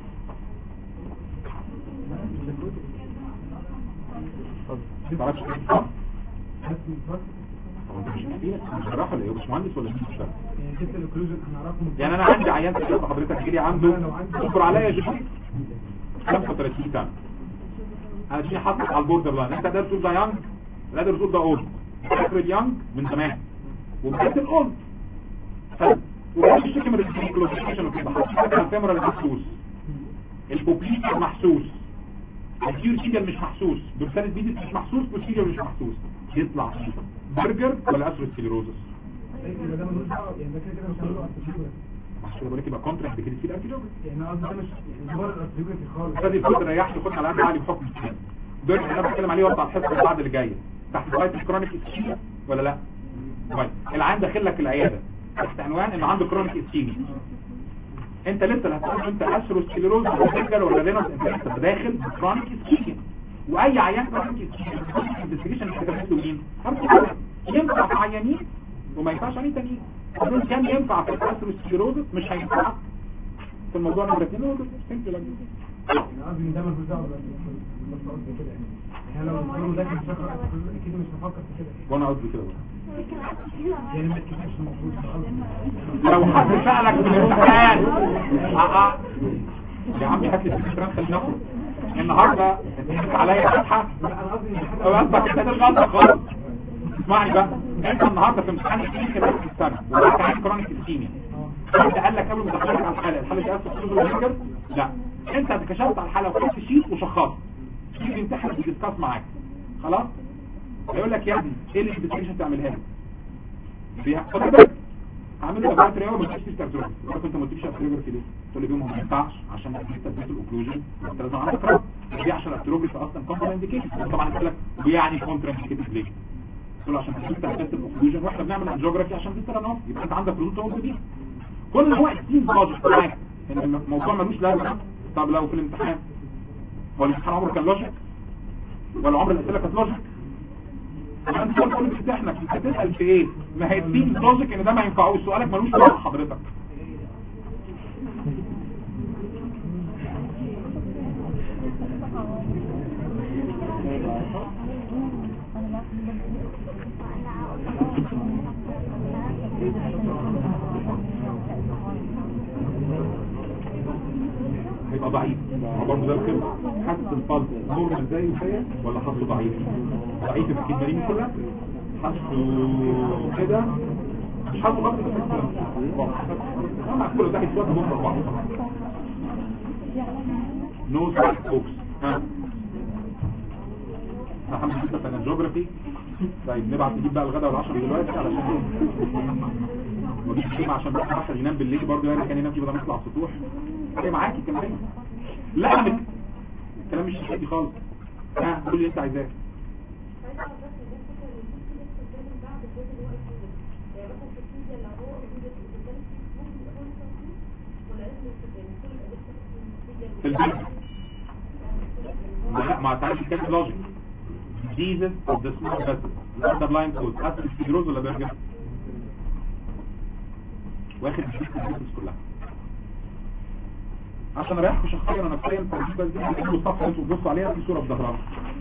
ما تعرفش ايه صح؟ بس بس هو انت مش كتير مش جراح ولا ايه مش مهندس ولا مش مشتغل يعني كيف الاكلوجن احنا نعرفه يعني انا عندي عيان في الشرطة حضرتك جيلي عنده اصبر عليا جدا 35 سنة انا جيني حاطط على البوردر لاين انت قادر تقول ده يانج لا قادر تقول ده اولد فاكر اليانج من زمان وبجد الاولد حلو وبعدين بيشتكي من الكلوزيشن وكده حاطط الكاميرا المحسوس البوبليك محسوس الكيورتيجل مش محسوس دورساليس بيدس مش محسوس والكيورتيجل مش محسوس يطلع فيه برجر ولا اثيروسكليروزس يبقى ده ملوش دعوه يعني ده كده كده مش هنقول ارتكيولر محسوس بقول لك يبقى كونتراكت كده في الاركيولوجي يعني انا قصدي ده مش يعني بره الارتكيولر خالص هذه الفكره ريحني خدنا على قد عالي بحكم السن دول اللي انا بتكلم عليه وقت الحصه اللي بعد اللي جايه تحت غايه الكرونيك اسكيميا ولا لا طيب العيان داخل لك العياده تحت عنوان انه عنده كرونيك اسكيميا انت لسه اللي هتقول انت اثيروسكليروز ولا برجر ولا رينوس انت لسه داخل كرونيك اسكيميا واي عيان كرونيك اسكيميا الانفستيجيشن اللي كتبت له مين هارت ينفع في عيانين وما ينفعش عيانين تانيين دول كان ينفع في الاثيروسكليروز مش هينفع في الموضوع نمرة 2 هو ده simple like this. يعني قصدي ان ده ملوش دعوه بس قصدي كده يعني يعني لو الدكتور ده كان شكله اكيد مش هفكر في كده وانا قصدي كده بقى. يعني ما تكتبش المفروض ده قصدي لو حد سألك في الامتحان آه، آه. يا عم هات لي الفكرة خلينا ناخد النهارده انت عليا فتحه لا انا قصدي ان او قصدك انت تشغل خالص اسمعني بقى انت النهارده في امتحان الكلينيكال في السنه وانت عايز كرونيك اسكيميا حد قال لك قبل ما تدخلك على الحاله الحاله دي اسف تشوف لا انت كشفت على الحاله وخدت شيت وشخصت تيجي تمتحن بيدسكاس معاك خلاص هيقول لك يا ابني ايه اللي الانفستيجيشن تعملها لي فيها خد بالك هعمل له بقى تريو ما تشتيش ترجمه عارف انت ما تجيبش ابتروجرافي ليه تقول لي بيهم ما ينفعش عشان انت تثبت الاوكلوجن انت لازم عندك رد دي عشان الابتروجرافي اصلا كونتر انديكيشن طبعا قلت لك ويعني كونتر انديكيشن ليه تقول له عشان تثبت الاوكلوجن واحنا بنعمل انجيوجرافي عشان تستر نوف يبقى انت عندك ردود تقول دي كل هو اكتين لوجيك معاك ان الموضوع ملوش لازمه طب لو في الامتحان هو الامتحان عمره كان لوجيك ولا عمر الاسئله كانت لوجيك انت كل كل بتحنك انت تسال في ايه ما هي الدين لوجيك ان ده ما ينفعوش سؤالك ملوش دعوه حضرتك هيبقى ضعيف برضه ده الكلمة حاسس الفضل نورمال زي زي ولا حاسه ضعيف ضعيف في الكلمرين كلها حاسه كده مش حاسه برضه مع كل ده هيتوقع من بعض نو سايد فوكس ها محمد انت في الجيوغرافي طيب نبعت نجيب بقى الغداء والعشاء دلوقتي علشان ودي كلمة عشان بس واحد ينام بالليل برضه يعني كان ينام فيه بدل ما يطلع على السطوح ايه معاكي كمان لا مك... الكلام مش شيء خالص ها قول لي انت عايزاه في البيت لا ما تعرفش كده لوجيك diseases of the small vessels underlying cause atherosclerosis ولا برجر واخد الديسكس كلها عشان اريحكم شخصيا ونفسيا فدي بس دي بتجيبوا الصفحه اللي انتوا بتبصوا عليها في صوره في ظهرها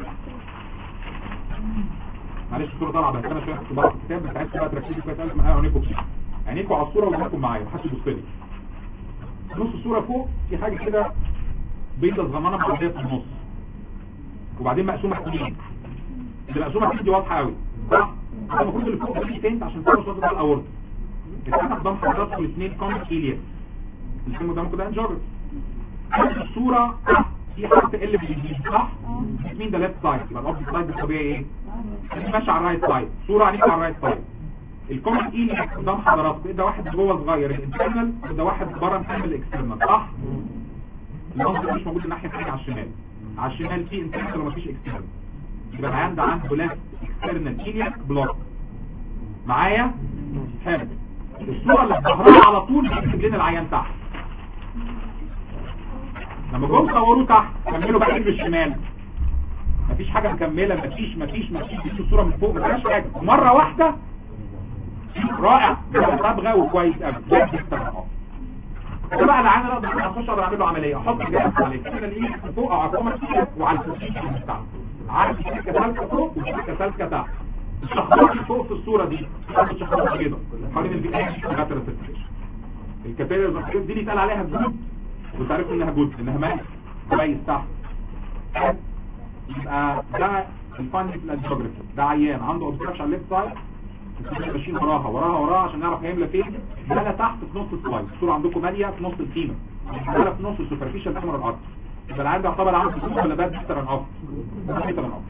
معلش الصوره طالعه بس انا شويه في بعض الكتاب بس عايزكم بقى تركزوا كويس قوي معايا عينيكم فيها عينيكم على الصوره وعينيكم معايا محدش يبص لي نص الصوره فوق في حاجه كده بيضه صغننه معديه في النص وبعدين مقسومه اثنين اللي مقسومه اثنين دي واضحه قوي صح ده المفروض اللي فوق دي تنت عشان تعرفوا صوت الاورد الثلاثه قدام حضراتكم الاثنين كومن ايليا الاثنين قدامكم ده انجوجر الصورة في حرف ال بالانجليزي صح؟ مين ده ليفت سايد يبقى الاوبجكت سايد الطبيعي ايه؟ ماشي على الرايت سايد صورة عليك على الرايت سايد الكومن اي اللي قدام حضراتكم ده واحد جوه صغير الانترنال وده واحد بره مكمل الاكسترنال صح؟ المنظر مش موجود الناحية الثانية على الشمال على الشمال في انترنال ومفيش اكسترنال يبقى العيان ده عنده ليفت اكسترنال ايلياك بلوك معايا؟ حلو الصورة اللي في ظهرها على طول بتكتب لنا العيان تحت لما جم صوروه تحت كملوا بقى ايه بالشمال مفيش حاجة مكملة مفيش مفيش مفيش دي الصورة من فوق مفيش حاجة مرة واحدة رائع صبغة وكويس قوي ده ده بقى العامل اقدر اخش اقدر اعمل له عمليه احط جهاز عليه كده اللي من فوق او على الكاميرا وعلى البوزيشن بتاعته عارف شركه سالكه فوق وشركه سالكه تحت الشخصيات اللي فوق في الصوره دي بتاخد شخصيات بيضاء حوالين البيئه لغايه السيركيشن الكابيلر الرقيق دي اللي اتقال عليها جود وتعرف انها جود انها مالك كويس تحت يبقى ده الفاندنج الجيوغرافي ده عيان عنده اوبستراكشن على الليفت سايد الكمبيوتر ماشيين وراها وراها وراها عشان نعرف هيملى فين ده تحت في نص السلايد الصوره عندكم ماليه في نص الفيمر ده في نص السوبرفيشال احمر الارض يبقى العيان ده يعتبر عنده سوس ولا باد بيتر ان اوف بيتر ان اوف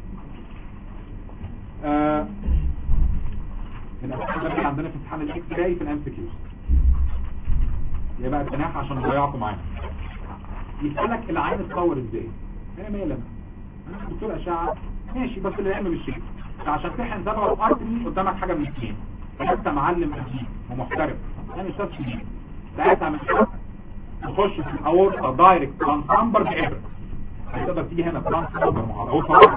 آه الاسئله اللي عندنا في امتحان الاكس راي في الام سي كيوز يبقى التناح عشان نضيعكم معانا يسألك العين اتطور ازاي انا مالك انا دكتور اشعة ماشي بس اللي يعمل الشيء عشان تحن زبغة الارض قدامك حاجة من اثنين انت معلم قديم ومحترف انا استاذ شديد ساعتها من تخش في الاورطة دايركت ترانسامبر بإبرة تقدر تيجي هنا ترانسامبر مع الاورطة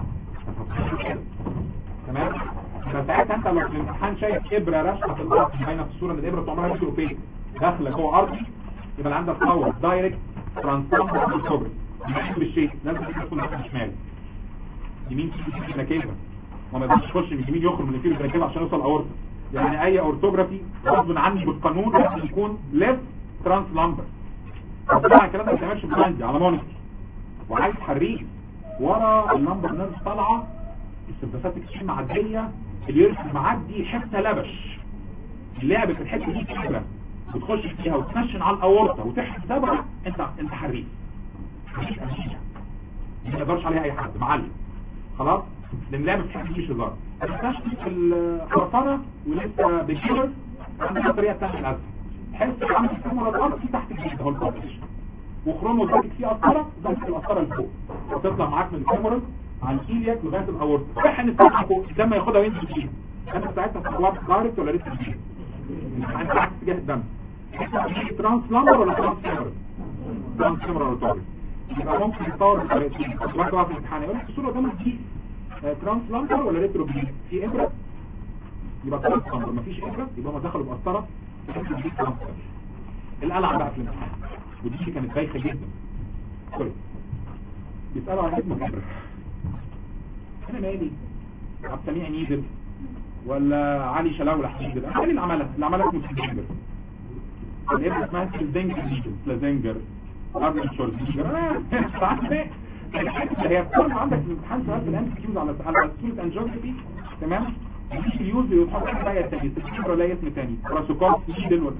تمام فساعتها انت لو في الامتحان شايف ابرة رشقة في الارض باينة في الصورة ان الابرة بتعملها ميكرو فين داخله جوه ارضي يبقى اللي عندك باور دايركت ترانسفورم بالكوبري يبقى بالشيء لازم تكون ناحيه الشمال يمين تيجي البنكيبه وما يقدرش يخش من اليمين يخرج من الفيل البنكيبه عشان يوصل اورتا يعني اي اورتوجرافي غصب عني بالقانون لازم يكون ليفت ترانس لامبر طبعا الكلام ده ما بيتعملش بلايند على مونيتور وعايز حريق ورا اللمبر نيرف طالعه السمباثيك سيستم معديه اليوريس معدي حته لبش اللعب في الحته دي كبره بتخش فيها وتنشن على الاورطه وتحت صبعك انت انت حريف مفيش امشيه ما يقدرش عليها اي حد معلم خلاص لان لعبه في الحته دي مش هزار هتكتشف في الخرفانه ولسه بكبر عندنا طريقه ثانيه الاسهل حس عامل الكاميرا الارض في تحت الجلد هو الكوبريشن وخروم ذاتك فيه قسطره ذاتك القسطره لفوق وتطلع معاك من الكاميرا على الايلياك لغايه الاورطه تحن الفتحه فوق الدم ياخدها وينزل فيها انت ساعتها تطلعت دايركت ولا لسه فيه انت عكس اتجاه الدم ترانس لامبر ولا ترانس كاميرا ترانس كاميرا ولا توري يبقى ممكن يتطور بطريقتين تبقى بقى في الامتحان يقول لك الصوره قدامك دي آه، ترانس لامبر ولا ريترو بليد في ابره يبقى ترانس لامبر مفيش ابره يبقى هم دخلوا بقسطره يبقى دي ترانس لامبر. القلعه بقى في الامتحان ودي كانت بايخه جدا سوري بيسالوا عن اسم الابره انا مالي عبد السميع نيزل ولا علي شلاوي حديد انا مالي العماله العماله اسمه سلزنجر الابره اسمها سلزنجر نيزل سلزنجر ارنولد شورزنجر آه، عارف ايه هي بتكون عندك في الامتحان سؤال في الام كيوز على على صوره انجيوجرافي تمام مفيش اليوز يتحط بقى تاني تفتكر ولا اسم تاني راسوكوف نيدل ولا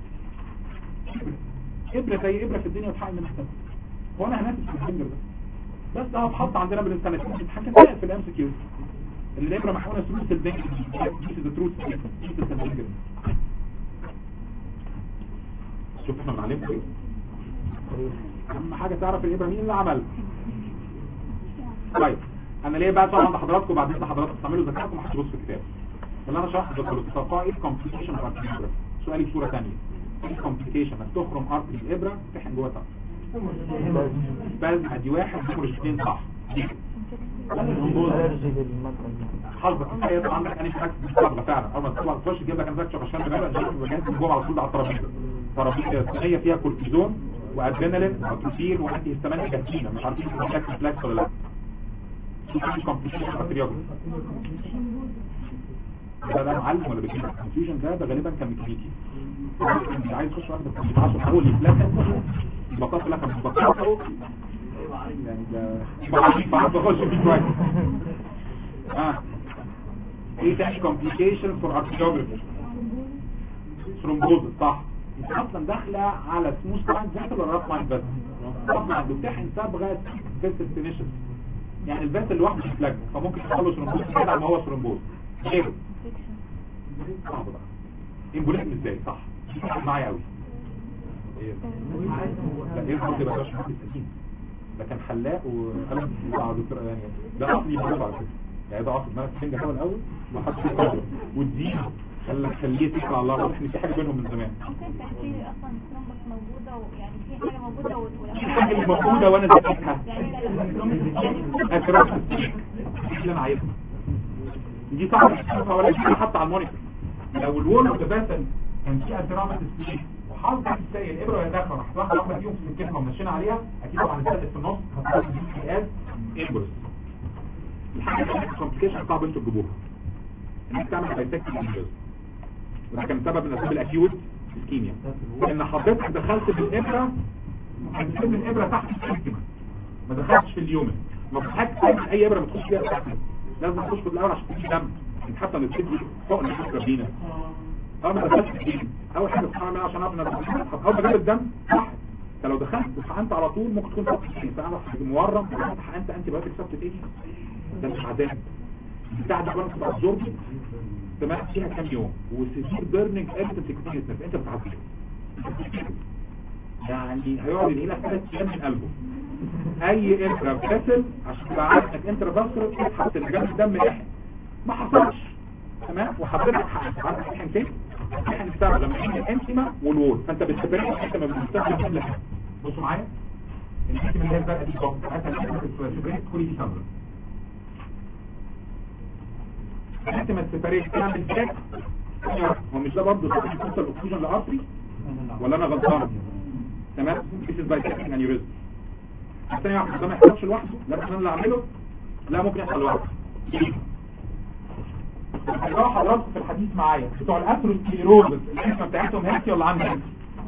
ابره زي ابره في الدنيا وتحقق من احسن هو انا هنافس في الفنجر ده بس ده اتحط عندنا من السنه اتحكم فيها في الام كيوز الابره محقونه ثروت الدنجر دي ذا تروت دي ذا الدنجر شوف احنا بنعلمكم ايه اهم حاجه تعرف الابره مين اللي عملها طيب انا ليه بقى طبعا عند حضراتكم بعد كده حضراتكم تعملوا ذكائكم ما حدش يبص في الكتاب اللي انا شرحته ده كله تتوقع ايه الكومبليكيشن اوف ارتري سؤالي بصوره ثانيه ايه الكومبليكيشن انك تخرم ارتري الابره تحن جوه تحت بس ادي واحد ذكر الاثنين صح حظك انت يطلع عندك اني فاكس بالصبغه فعلا اول ما تطلع تخش تجيب لك انفكشن عشان تبقى جاهز من جوه على طول ده على الترابيزه ترابيزه صينيه فيها كورتيزون وادرينالين واتروفين وانتي هيستامين جاهزين مش عارفين شكل فلاكس ولا لا في كومبليكيشن بكتيريولوجي ده ده معلم ولا بيجيب الكونفيوجن ده ده غالبا كان ميكانيكي مش عايز يخش واحده في 10 حاول يفلتر بطاطا لك مش بطاطا يعني ده بعد بخش فيه كويس اه ايه تاني كومبليكيشن فور ارتيوجرافي ثرومبوز صح انت اصلا داخله على سموث لاين زي ولا راس لاين بس طبعا بتحن صبغه فيست فينيشز يعني البنت لوحده مش فلاج فممكن يحصل له ثرومبوز كده ما هو ثرومبوز غيره صعب بقى امبوليزم ازاي صح معايا قوي لا ايه الحمد لله مش مهندس اكيد ده كان حلاق وخلق بتاع دكتور يعني ده اصلي موضوع على فكره يعني ده اصل ما تفهم ده الاول ما حدش يقدر وتزيد خلى خليه تكل على الله واضح ان في حاجه بينهم من زمان ممكن تحكي لي اصلا الترومبس موجوده ويعني في حاجه موجوده و- في حاجه اللي موجوده وانا ذاكرتها يعني يعني اكرام اللي انا عايزها دي صعبه تشوفها ولا تشوفها حتى على المونيتور لو الوول اوف ذا باسن كان في انترامت سبيد وحظك تلاقي الابره وهي داخله راح واحده واحده فيهم في الكلمه ومشينا عليها اكيد طبعا الثالث في النص هتلاقي دي از امبرس الحاجه اللي كومبليكيشن صعب انتوا تجيبوها انك تعمل بايسكتنج امبرس وده كان سبب من اسباب الاكيوت اسكيميا ان حضرتك دخلت بالابره هتسيب الابره تحت السكمه ما دخلتش في اليومن ما بتحكش تعمل اي ابره ما تخش فيها تحت لازم تخش في الاول عشان تجيب دم انت حتى لما تسيب فوق الفكره بينا اه ما دخلتش في الدم اول حاجه بتعمل عشان اعرف انك اول ما جاب الدم صح انت لو دخلت وحقنت على طول ممكن تكون فتح انت عارف مورم حقنت انت بايوتيك سبت ايه ده مش عذاب بتاع ده بقى تبقى absorbed تمام فيها كام يوم وسيفير بيرنينج ايفيدنس كونتينيوس انت بتعذب يعني هيقعد ينقل لك ثلاث ايام من قلبه اي انترا بتسل عشان تبقى عارف انك انترا باسر تبحث الجنب الدم يحن ما حصلش تمام وحضرتك حقك عارف تحن فين تحن بسبب لما يحن الانتما والوول فانت بتسبريت انت ما بتستخدم كل حاجه بصوا معايا الانتما اللي هي الزرقاء دي بقى بتاعتها السبريت كل دي سمرة الانتما السبريت تعمل فلاك هو مش ده برضه صح يوصل الاكسجين لارتري ولا انا غلطان تمام this is by checking aneurysm الثانية واحدة ده ما يحصلش لوحده لا بس انا اللي اعمله لا ممكن يحصل لوحده هتلاقوا حضراتكم في الحديث معايا بتوع الاثروسكليروزس الاسم بتاعتهم هيلثي ولا عندي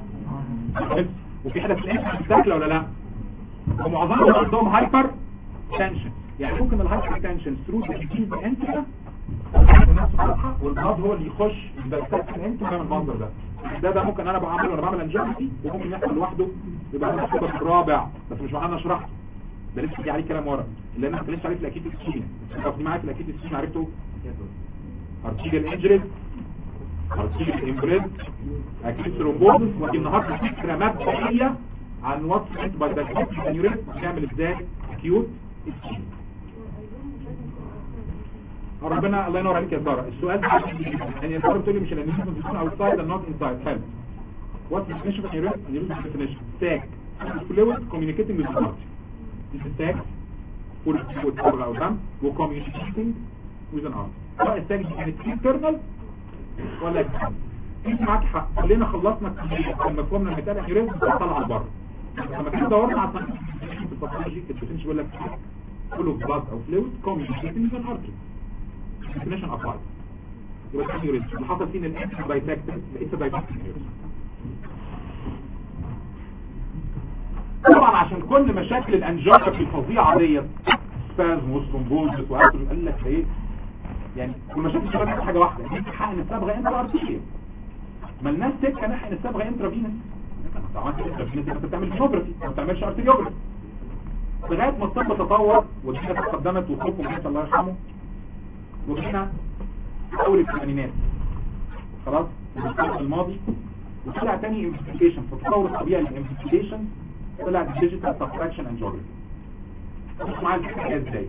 هيلثي وفي حاجه في الاسم بتاكله ولا لا ومعظمهم عندهم هايبر تنشن يعني ممكن الهايبر تنشن ثرو ذا ديزيز انترا نفس الفتحه والبلاد هو اللي يخش بالسكشن انت من المنظر ده ده ده ممكن انا بعمله وانا بعمل انجيوباتي وممكن يحصل لوحده يبقى انا في الرابع بس مش معناه شرحته ده لسه في عليه كلام ورا اللي انا ما اتكلمتش عليه في الاكيد السكينه لو معايا في الاكيد السكينه عرفته ارتيجل انجريد ارتيجل امبريد اكيد ثرومبوزس ودي النهارده فكره مبدئيه عن واتس انت باي ذا انيوريزم بتعمل ازاي اكيوت ربنا الله ينور عليك يا ساره السؤال ده يعني ساره بتقول لي مش الانيوريزم بتكون اوتسايد اند نوت انسايد حلو واتس ديفينيشن اوف انيوريزم انيوريزم ديفينيشن ساك fluid communicating with the body this is ساك فور فور فور او دم وcommunicating with an arm سواء الساك دي كانت internal ولا external انت معاك حق كلنا خلصنا الكليه لما فهمنا ان بتاع انيوريزم طلع لبره لما كنا دورنا على في الباثولوجي كنت بتمشي بيقول لك full of blood او fluid communicating with an artery definition applied يبقى ده انيوريزم اللي حصل فيه ان الانتي دايتاكتد لقيت دايتاكتد طبعا عشان كل مشاكل الانجيوباتي الفظيعه ديت سبازم وسترومبوزس واتروم قال لك ايه يعني كل مشاكل الشباب حاجه واحده دي حقن الصبغه انترا ارتيريا ما الناس سكه نحقن الصبغه انترا فينس انت عملت انترا فينس انت بتعمل جيوغرافي ما بتعملش ارتيريوجرافي لغايه ما الطب تطور والدنيا تقدمت وخوفهم جدا الله يرحمه وجينا في اول الثمانينات خلاص في الماضي وطلع تاني انفستيجيشن في التطور الطبيعي للانفستيجيشن طلع ديجيتال سبتراكشن اند جيوغرافي بص معايا الحكايه ازاي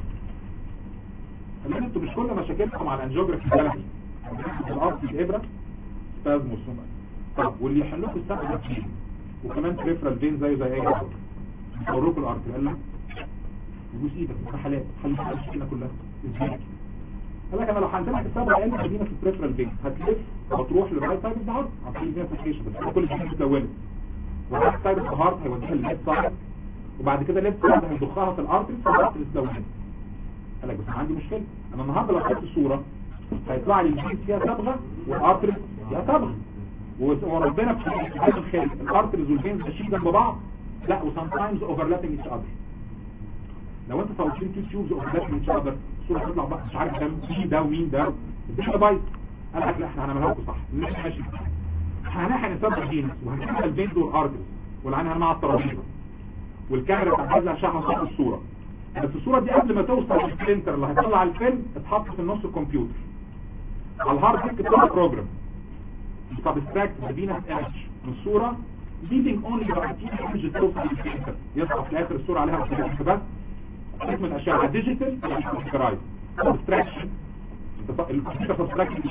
لان انتوا مش كل مشاكلكم على الانجيوجرافي البلدي الارض الابره سبازم وسوما طب واللي يحل لكم السبب ده فين وكمان بريفرال فين زيه زي اي حاجه يوروكوا الارض قال لك يبوس ايدك في حالات حل المشكله كلها ازاي قال لك انا لو هنزلك السبب قال لي خلينا في البريفرال فين هتلف وتروح للرايت سايد الظهر هتلاقي فيها فيكيشن بس كل شيء متلونه والرايت سايد الظهر هيوديها للليفت سايد وبعد كده الليفت سايد هيضخها في الارتري فالارتري تلونها قال لك بس انا عندي مشكله انا النهارده لو خدت الصوره هيطلع لي الفيس فيها صبغه والارتري فيها صبغه وربنا في هذا الخير الارتريز والفينز ماشيين جنب بعض لا وسام تايمز اوفرلابنج اتش اذر لو انت صوتين تو تيوبز اوفرلابنج اتش اذر الصوره تطلع بقى مش عارف ده مين ده ومين ده الدنيا بايظ قال لك لا احنا هنعملها لكم صح ماشي ماشي هنحن الصبغه دي وهنحن الفينز والارتريز والعنها مع الترابيزه والكاميرا بتاعت عشان هنصور الصوره بس الصورة دي قبل ما توصل للبرينتر اللي هيطلع الفيلم اتحط في النص الكمبيوتر على الهارد ديسك بتاع البروجرام سبستراكت مدينة ايمج من الصورة leaving only the IT image توصل للبرينتر يطلع في الاخر الصورة عليها بس اسم الاشعة ديجيتال يعني كمبيوترايز سبستراكشن الكمبيوتر سبستراكشن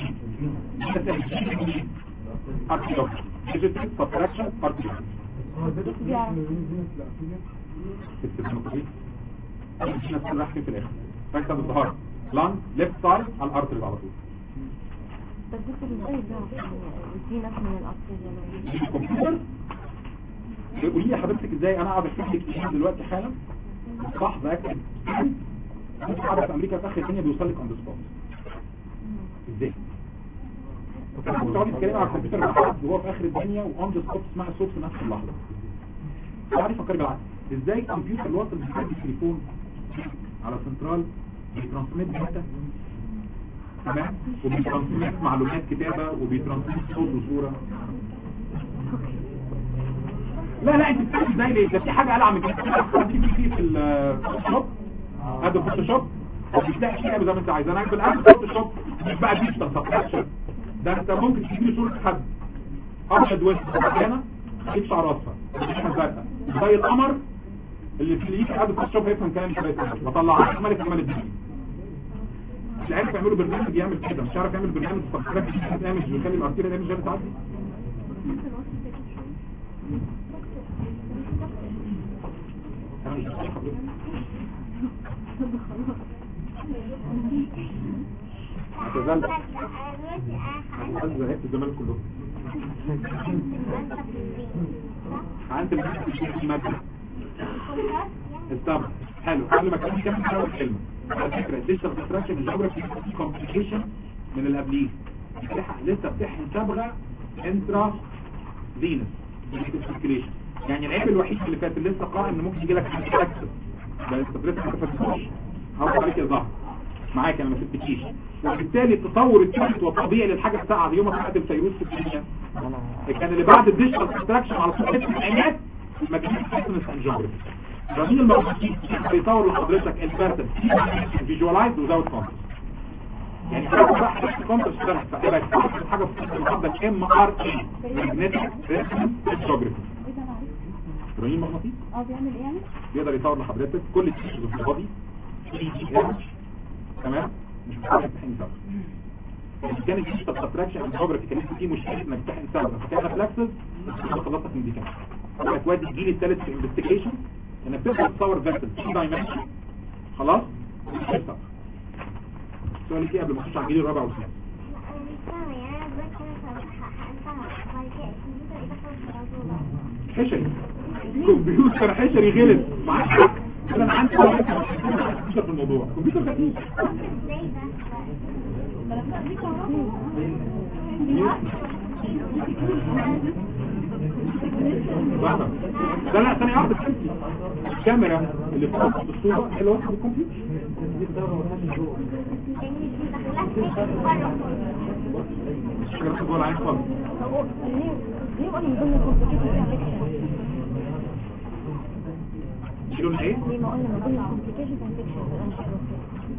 ديجيتال سبستراكشن ارتيوجرافي مش نفس الرحم في الاخر ركز الظهر لان ليفت سايد على الارتري على طول بس دكتور ازاي ده دي ناس من الارتري الكمبيوتر قولي لي حضرتك ازاي انا قاعد اكتب لك ايه دلوقتي حالا صح باكد انت قاعد في امريكا في اخر الدنيا بيوصل لك اون ذا سبوت ازاي كنت قاعد تتكلم على الكمبيوتر بتاعك وهو في اخر الدنيا واون ذا سبوت تسمع الصوت في نفس اللحظه تعرف فكري بالعكس ازاي الكمبيوتر الوصل بحاجه التليفون على سنترال بيترانسميت داتا تمام وبيترانسميت معلومات كتابة وبيترانسميت صوت وصورة لا لا انت بتعمل ازاي ليه ده في حاجة قلعة من كده هتيجي فيه في الفوتوشوب هذا الفوتوشوب وبتلاقي فيها زي ما انت عايز انا بالعكس الفوتوشوب مش بقى ديجيتال سبستراكشن ده انت ممكن تجيب لي صورة حد ابيض واسود مكانه تجيب شعر اصفر زي القمر اللي في اللي قاعد في الشوب هيفهم كلام شويه بطلع ملك جمال الدين مش عارف يعملوا برنامج يعمل كده مش عارف يعمل برنامج سبسكرايب ايمج ويخلي الارتيريال ايمج ده تعدي اعتزلت اعتزلت زهقت الزمان كله انت بتحكي ماده الطبع حلو قبل ما كان كام حاجه الكلمه على فكره الديجيتال كونستراكشن الجيوغرافي كومبليكيشن من اللي قبليه لسه بتحن صبغه انترا فينس سيركيليشن يعني العيب الوحيد اللي كانت لسه قائم ان ممكن يجي لك اكسس ده انت لسه ما فتحتوش هقول عليك يا زهر معاك انا ما سبتكيش وبالتالي التطور الثالث والطبيعي للحاجه الساعه دي يوم ما طلعت الفيروس في الدنيا كان اللي بعد الديجيتال كونستراكشن على طول حته العينات مجنون سيستمز اند جيوغرافي رمين الموجودين بيطوروا لحضرتك الباترن فيجوالايز وزاوت كونتكست يعني حاجه بقى حاجه كونتكست ده فبقى حاجه في المحاضره ام ار اي ماجنتيك ريسونانس جيوغرافي رمين مغناطيسي اه بيعمل ايه يعني يقدر يطور لحضرتك كل التيشوز في البادي 3 دي ايمج تمام مش محتاج تمتحن سوا يعني كان الديجيتال سبتراكشن الجيوغرافي كان لسه فيه مشكله انك تمتحن سوا فكان فلاكسز خلصت من دي كمان اكواد الجيل الثالث في الانفستيجيشن انك تقدر تصور فيكتور 3 دايمنشن خلاص السؤال ايه قبل ما نخش على الجيل الرابع والخامس حشري كمبيوتر حشري غلط معاك حق انا عندي كمبيوتر في الموضوع كمبيوتر خفيف لحظة. لا لا ثانية واحدة تمشي الكاميرا اللي في وسط الصورة هي اللي وسط الكمبيوتر مش حاجة بس جوه العين خالص هو ليه ليه قلنا من ضمن الكومبليكيشن شيلوا ايه؟ ليه ما قلنا من ضمن الكومبليكيشن انفكشن في الانشيروسيس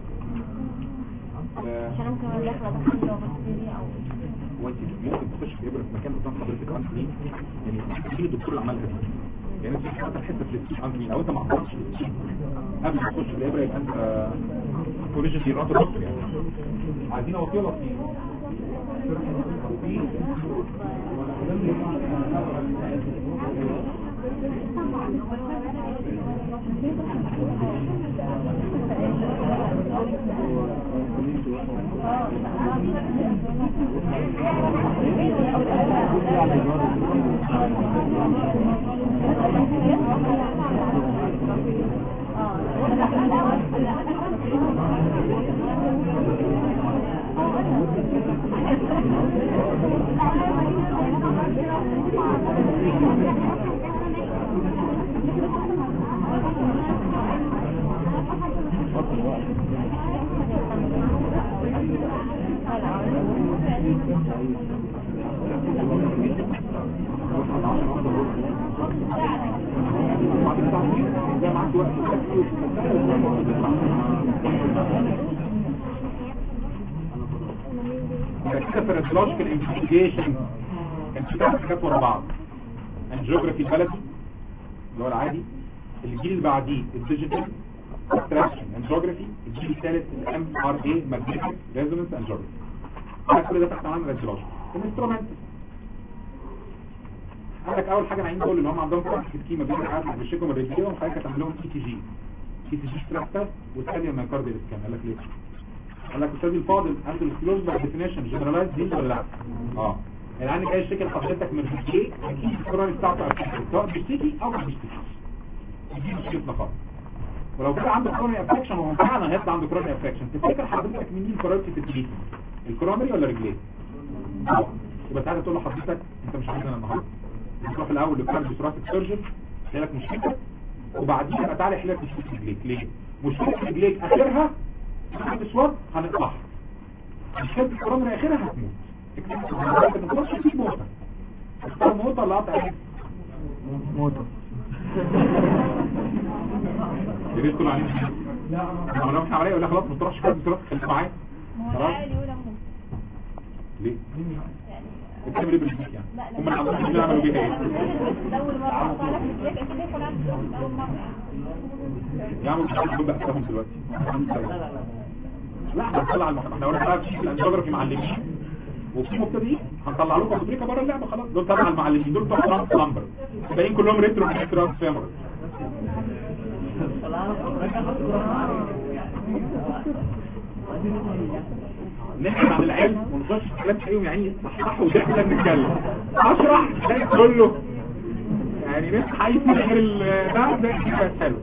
عشان ممكن انا داخله داخل لو بكتيريا او وانت ممكن تخش في ابره في مكان قدام حضرتك عن سنين يعني تجيب الدكتور اللي عملها دي يعني انت حتى حته في السيت عن سنين او انت ما عملتش السيت قبل ما تخش في الابره يبقى انت كوليجن دي رات الدكتور يعني عايزين اوصيه لطيف كده في الريسولوجيكال انفستيجيشن كان في ثلاث حاجات ورا بعض الجيوغرافي البلدي اللي هو العادي الجيل اللي بعديه الديجيتال اكستراكشن اند جيوغرافي الجيل الثالث الام ار اي ماجنتيك ريزونانس اند جيوغرافي ده كل ده تحت عنوان الريسولوجي الانسترومنت عندك اول حاجه العين دول اللي هم عندهم فرق في الكيما بين العقل والشيكو من رجليهم حضرتك هتعمل لهم اي تي جي اي تي جي ستراكتا والثانيه مايكارديال سكان قال لك ليه قال لك استاذ الفاضل انت الكلوز باي ديفينيشن جنرالايز دي ولا لا اه يعني عندك اي شكل حضرتك من رجليه اكيد القرار بتاعته أكيد. سواء بيشتكي او مش بيشتكي دي مشكلتنا خالص ولو كده عنده كروني افكشن وهو فعلا هيطلع عنده كروني افكشن تفتكر حضرتك مين دي القرار في التدريس الكرونري ولا رجليه طبعا يبقى ساعتها تقول لحضرتك انت مش عايزنا النهارده تروح الاول لكارد ثوراسيك سيرجن يحل لك مشكلتك وبعدين يبقى تعالى يحل لك مشكله رجليك ليه مشكله رجليك اخرها بعد اسود هنقطعها مشكله الكرونري اخرها هتموت اكتب ما تقدرش تجيب موتة اختار موتة ولا قطع ايه موتة يا ريت تقول عليه لا انا ما اعرفش عليه ولا خلاص ما تروحش كده بسرعه خليك معايا خلاص ليه انت بتعمل ايه بالفلوس يعني هم اللي عملوا اللي عملوا بيها ايه اول مره اقطع لك الكيك اكيد يكون عندي اول مره يعملوا مش دول بقى دلوقتي لا احنا هنطلع المحكمة احنا قلنا بقى في الانجيوجرافي معلمين وفي مبتدئين هنطلع لكم افريقيا بره اللعبه خلاص دول تبع المعلمين دول بتوع ترانس نمبر الباقيين كلهم ريترو ترانس فيمر نحكي عن العلم ونخش في كلام حقيقي يعني صح وضحك لما نتكلم اشرح ده كله يعني ناس حي في غير ال ده ده كده حلو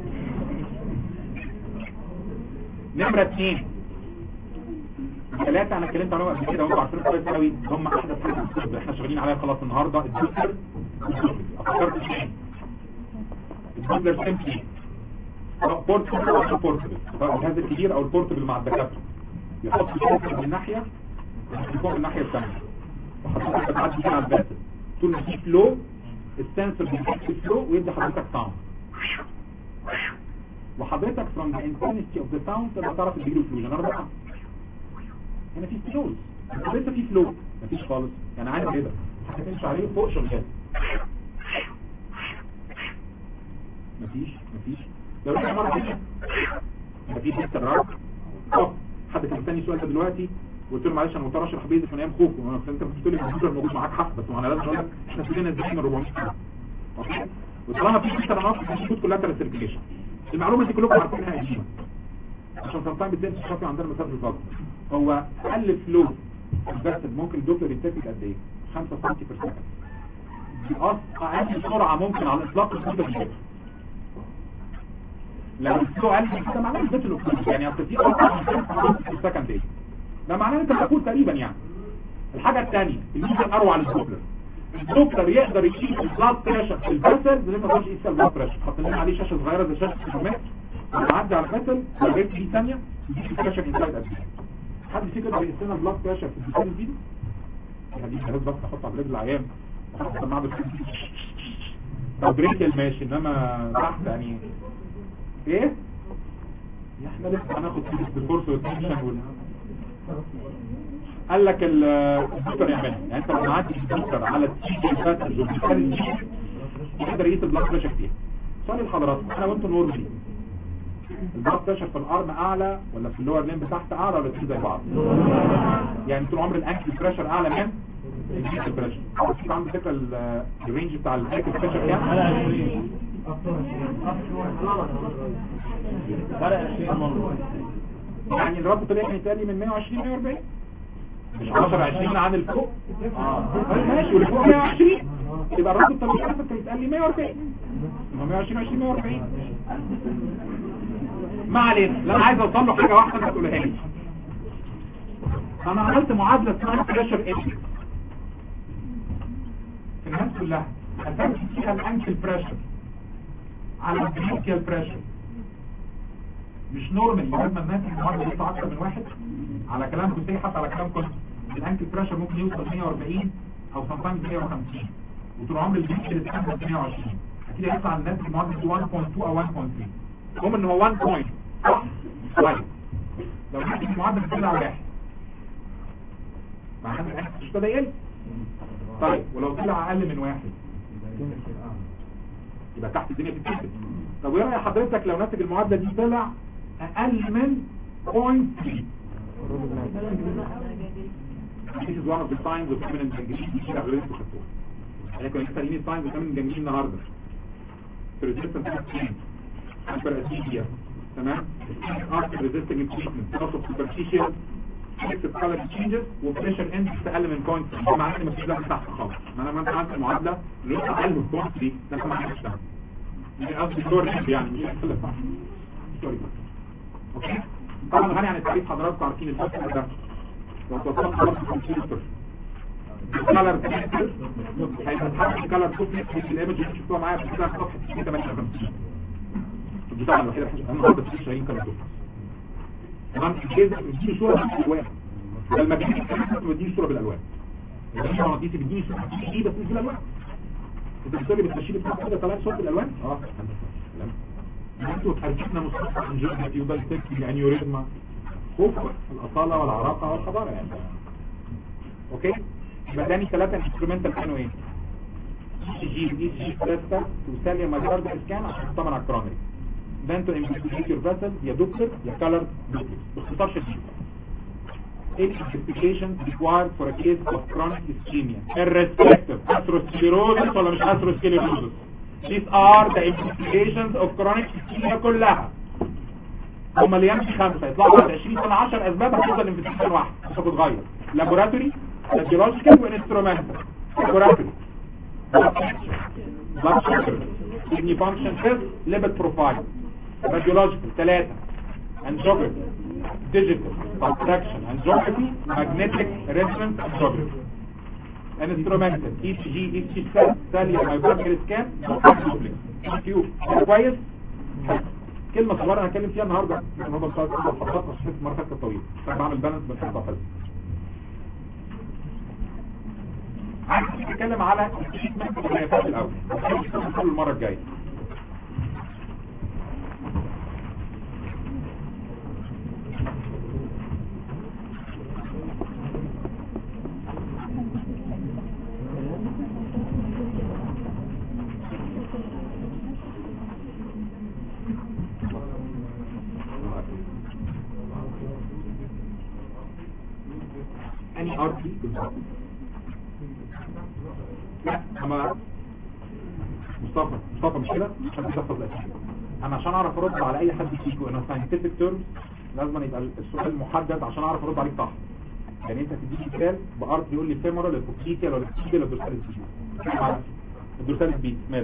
نمرة اثنين ثلاثة انا اتكلمت عنهم قبل كده وانتوا عارفين كويس قوي هم احدث حاجة في الطب احنا شغالين عليها خلاص النهارده الدوبلر افكرت اثنين الدوبلر سيمبلي بورتبل او بورتبل سواء الجهاز الكبير او البورتبل مع الدكاتره يحط السنسور من ناحيه يكون من الناحيه الثانيه وحضرتك بتعدي كده على الباسل طول ما في فلو السنسور بيديك الفلو ويدي حضرتك ساوند وحضرتك from the intensity of the sound تقدر تعرف الديجري فلو انا بقى هنا في فلوز لسه في فلو مفيش خالص يعني عادي كده هتمشي عليه فوق شغال مفيش مفيش لو رحنا مرة كده مفيش لسه الرعب طب حد كان مستني السؤال ده دلوقتي قلت له معلش انا مضطر اشرح بيزك من ايام خوفه وانا انت كنت بتقول لي الكمبيوتر موجود معاك حق بس انا لازم اقول لك احنا كلنا ازاي من 400 سنه اوكي وطالما في لسه مناطق المفروض كلها ترى سيركيليشن المعلومه دي كلكم عارفينها قديمه عشان سمتايم بتلاقي الشافي عندنا مسافه الفضل هو اقل فلو بس ممكن الدوبلر يتاكل قد ايه 5 سم في السكند دي اقل سرعه ممكن على الاطلاق الكمبيوتر يتاكل لو الفلو اقل من كده معناه البيت الاكسجين يعني اصل في اكتر في السكند ايه ده معناه انت مقفول تقريبا يعني الحاجه الثانيه الميزه اروع للدوبلر الدكتور يقدر يشيل البلاد بريشر في الفاسل زي ما تقولش يقيس البلاد بريشر حاطين لنا عليه شاشه صغيره زي شاشه الكمبيوتر ويعدي على الفاسل لغايه دي ثانيه يجيب البريشر انسايد قد ايه حد فيكم يقدر يقيس لنا البلاد بريشر في الفاسل الفيديو يعني دي جهاز بس احط على رجل العيان احط السماعه بس او بريكل ماشي انما تحت يعني ايه احنا لسه هناخد الكورس والتنشن وال قال لك الدكتور يعملها يعني انت لما عدي الدكتور على التيجي الفاتج والبيتالي يقدر يقيس البلاد بريشر فيها سؤال لحضراتكم انا وانتم نورمالي البلاد بريشر في الارم اعلى ولا في اللور لين تحت اعلى ولا الاثنين زي بعض يعني طول عمر الانكل بريشر اعلى من الانكل بريشر في عندك فكره ال- الرينج بتاع الانكل بريشر كام يعني الرب طلع مثالي من 120 140 مش 10 20 عن الفوق طيب ماشي والفوق 120 يبقى الرب الطبيعي مثلا كان يتقال لي 140 ما 120 20 140 ما علينا لا انا عايز اوصل له حاجه واحده انت تقولها لي انا عملت معادله اسمها بريشر اكس في الناس كلها قسمت فيها الانكل بريشر على البريكيال بريشر مش نورمال لما الناس المعادله دي اكتر من واحد على كلام كنت حتى على كلام كنت الانكل بريشر ممكن يوصل 140 او sometimes 150 وطول عمر البريكيال اتحمل 120 اكيد هيطلع الناس المعادله دي 1.2 او 1.3 المهم ان هو 1 بوينت صح طيب لو حد المعادله كده على واحد معناها الانكل مش ابتدى يقل طيب ولو طلع اقل من واحد يبقى تحت الدنيا بتكتب طب وايه راي حضرتك لو ناتج المعادله دي طلع اقل من 0.3 This is one of the signs of imminent gangrene دي كده غير انتوا خدتوها يعني كنا لسه قايلين signs of imminent gangrene النهارده resistant to pain hyperactivia تمام art resisting treatment loss of superficial excessive color changes وpressure index اقل من 0.3 ده معناه ان مفيش دم تحت خالص معناه ما انت عندك المعادله اللي هو اقل من 0.3 ده انت ما عندكش دم يعني قصدي دور يعني مش هتكلم صح سوري اوكي طبعا غني عن التعريف حضراتكم عارفين الفصل ده لو توصلت خلاص الكمبيوتر الكالر هيتحرك الكالر كوبي في الايمج اللي شفتوها معايا في كده صفحه 58 البتاع الوحيده اللي احنا النهارده في شايفين كالر كوبي تمام كده بتديني صوره بالالوان لما بيجي بتديني صوره بالالوان يعني هو دي بتديني صوره دي بس مش بالالوان انت بتقولي بتمشي لي في كده طلعت صوره بالالوان اه انتوا تركيزنا مصطلح عن جهد يوضل تكي الانيوريزما خوف الاصاله والعراقه والحضاره يعني اوكي يبقى تاني ثلاثه انسترومنتال كانوا ايه اي جي اي جي تيستا توساليا مايكارد اسكان عشان تطمن على الكرونري ده انتوا انفستيجيت يور فيسل يا دكتور يا كالر دوبلكس باختصار شديد ايه investigations required for a case of chronic ischemia irrespective atherosclerosis ولا مش atherosclerosis these are the investigations of chronic ischemia كلها هم اللي يمشي خمسة يطلعوا بعد 20 سنة 10 اسباب هتفضل انفستيجيشن واحد مش هتتغير لابوراتوري radiological وانسترومنتال لابوراتوري blood sugar kidney function test lipid profile radiological ثلاثة angiography digital subtraction angiography magnetic resonance angiography instrumental ECG ECG ساليا مايوكارديال سكان دوبلكس كيو كويس كلمه صغيره انا هتكلم فيها النهارده النهارده مش عارف اخد حلقات عشان المره اللي فاتت طويل عشان بعمل بالانس بين حته وحته عايز اتكلم على التريتمنت والعلاجات الاول كل المره الجايه اني ار بي بالظبط لا اما مصطفى مصطفى مش كده عشان تحفظ الاسئله انا عشان اعرف ارد على اي حد فيكم انا ساينتفك تيرمز لازم يبقى السؤال محدد عشان اعرف ارد عليك صح يعني انت تديني مثال بارت يقول لي فيمورال البوكسيتيال ولا الكيبل ولا الدورساليس بي الدورساليس بي ماله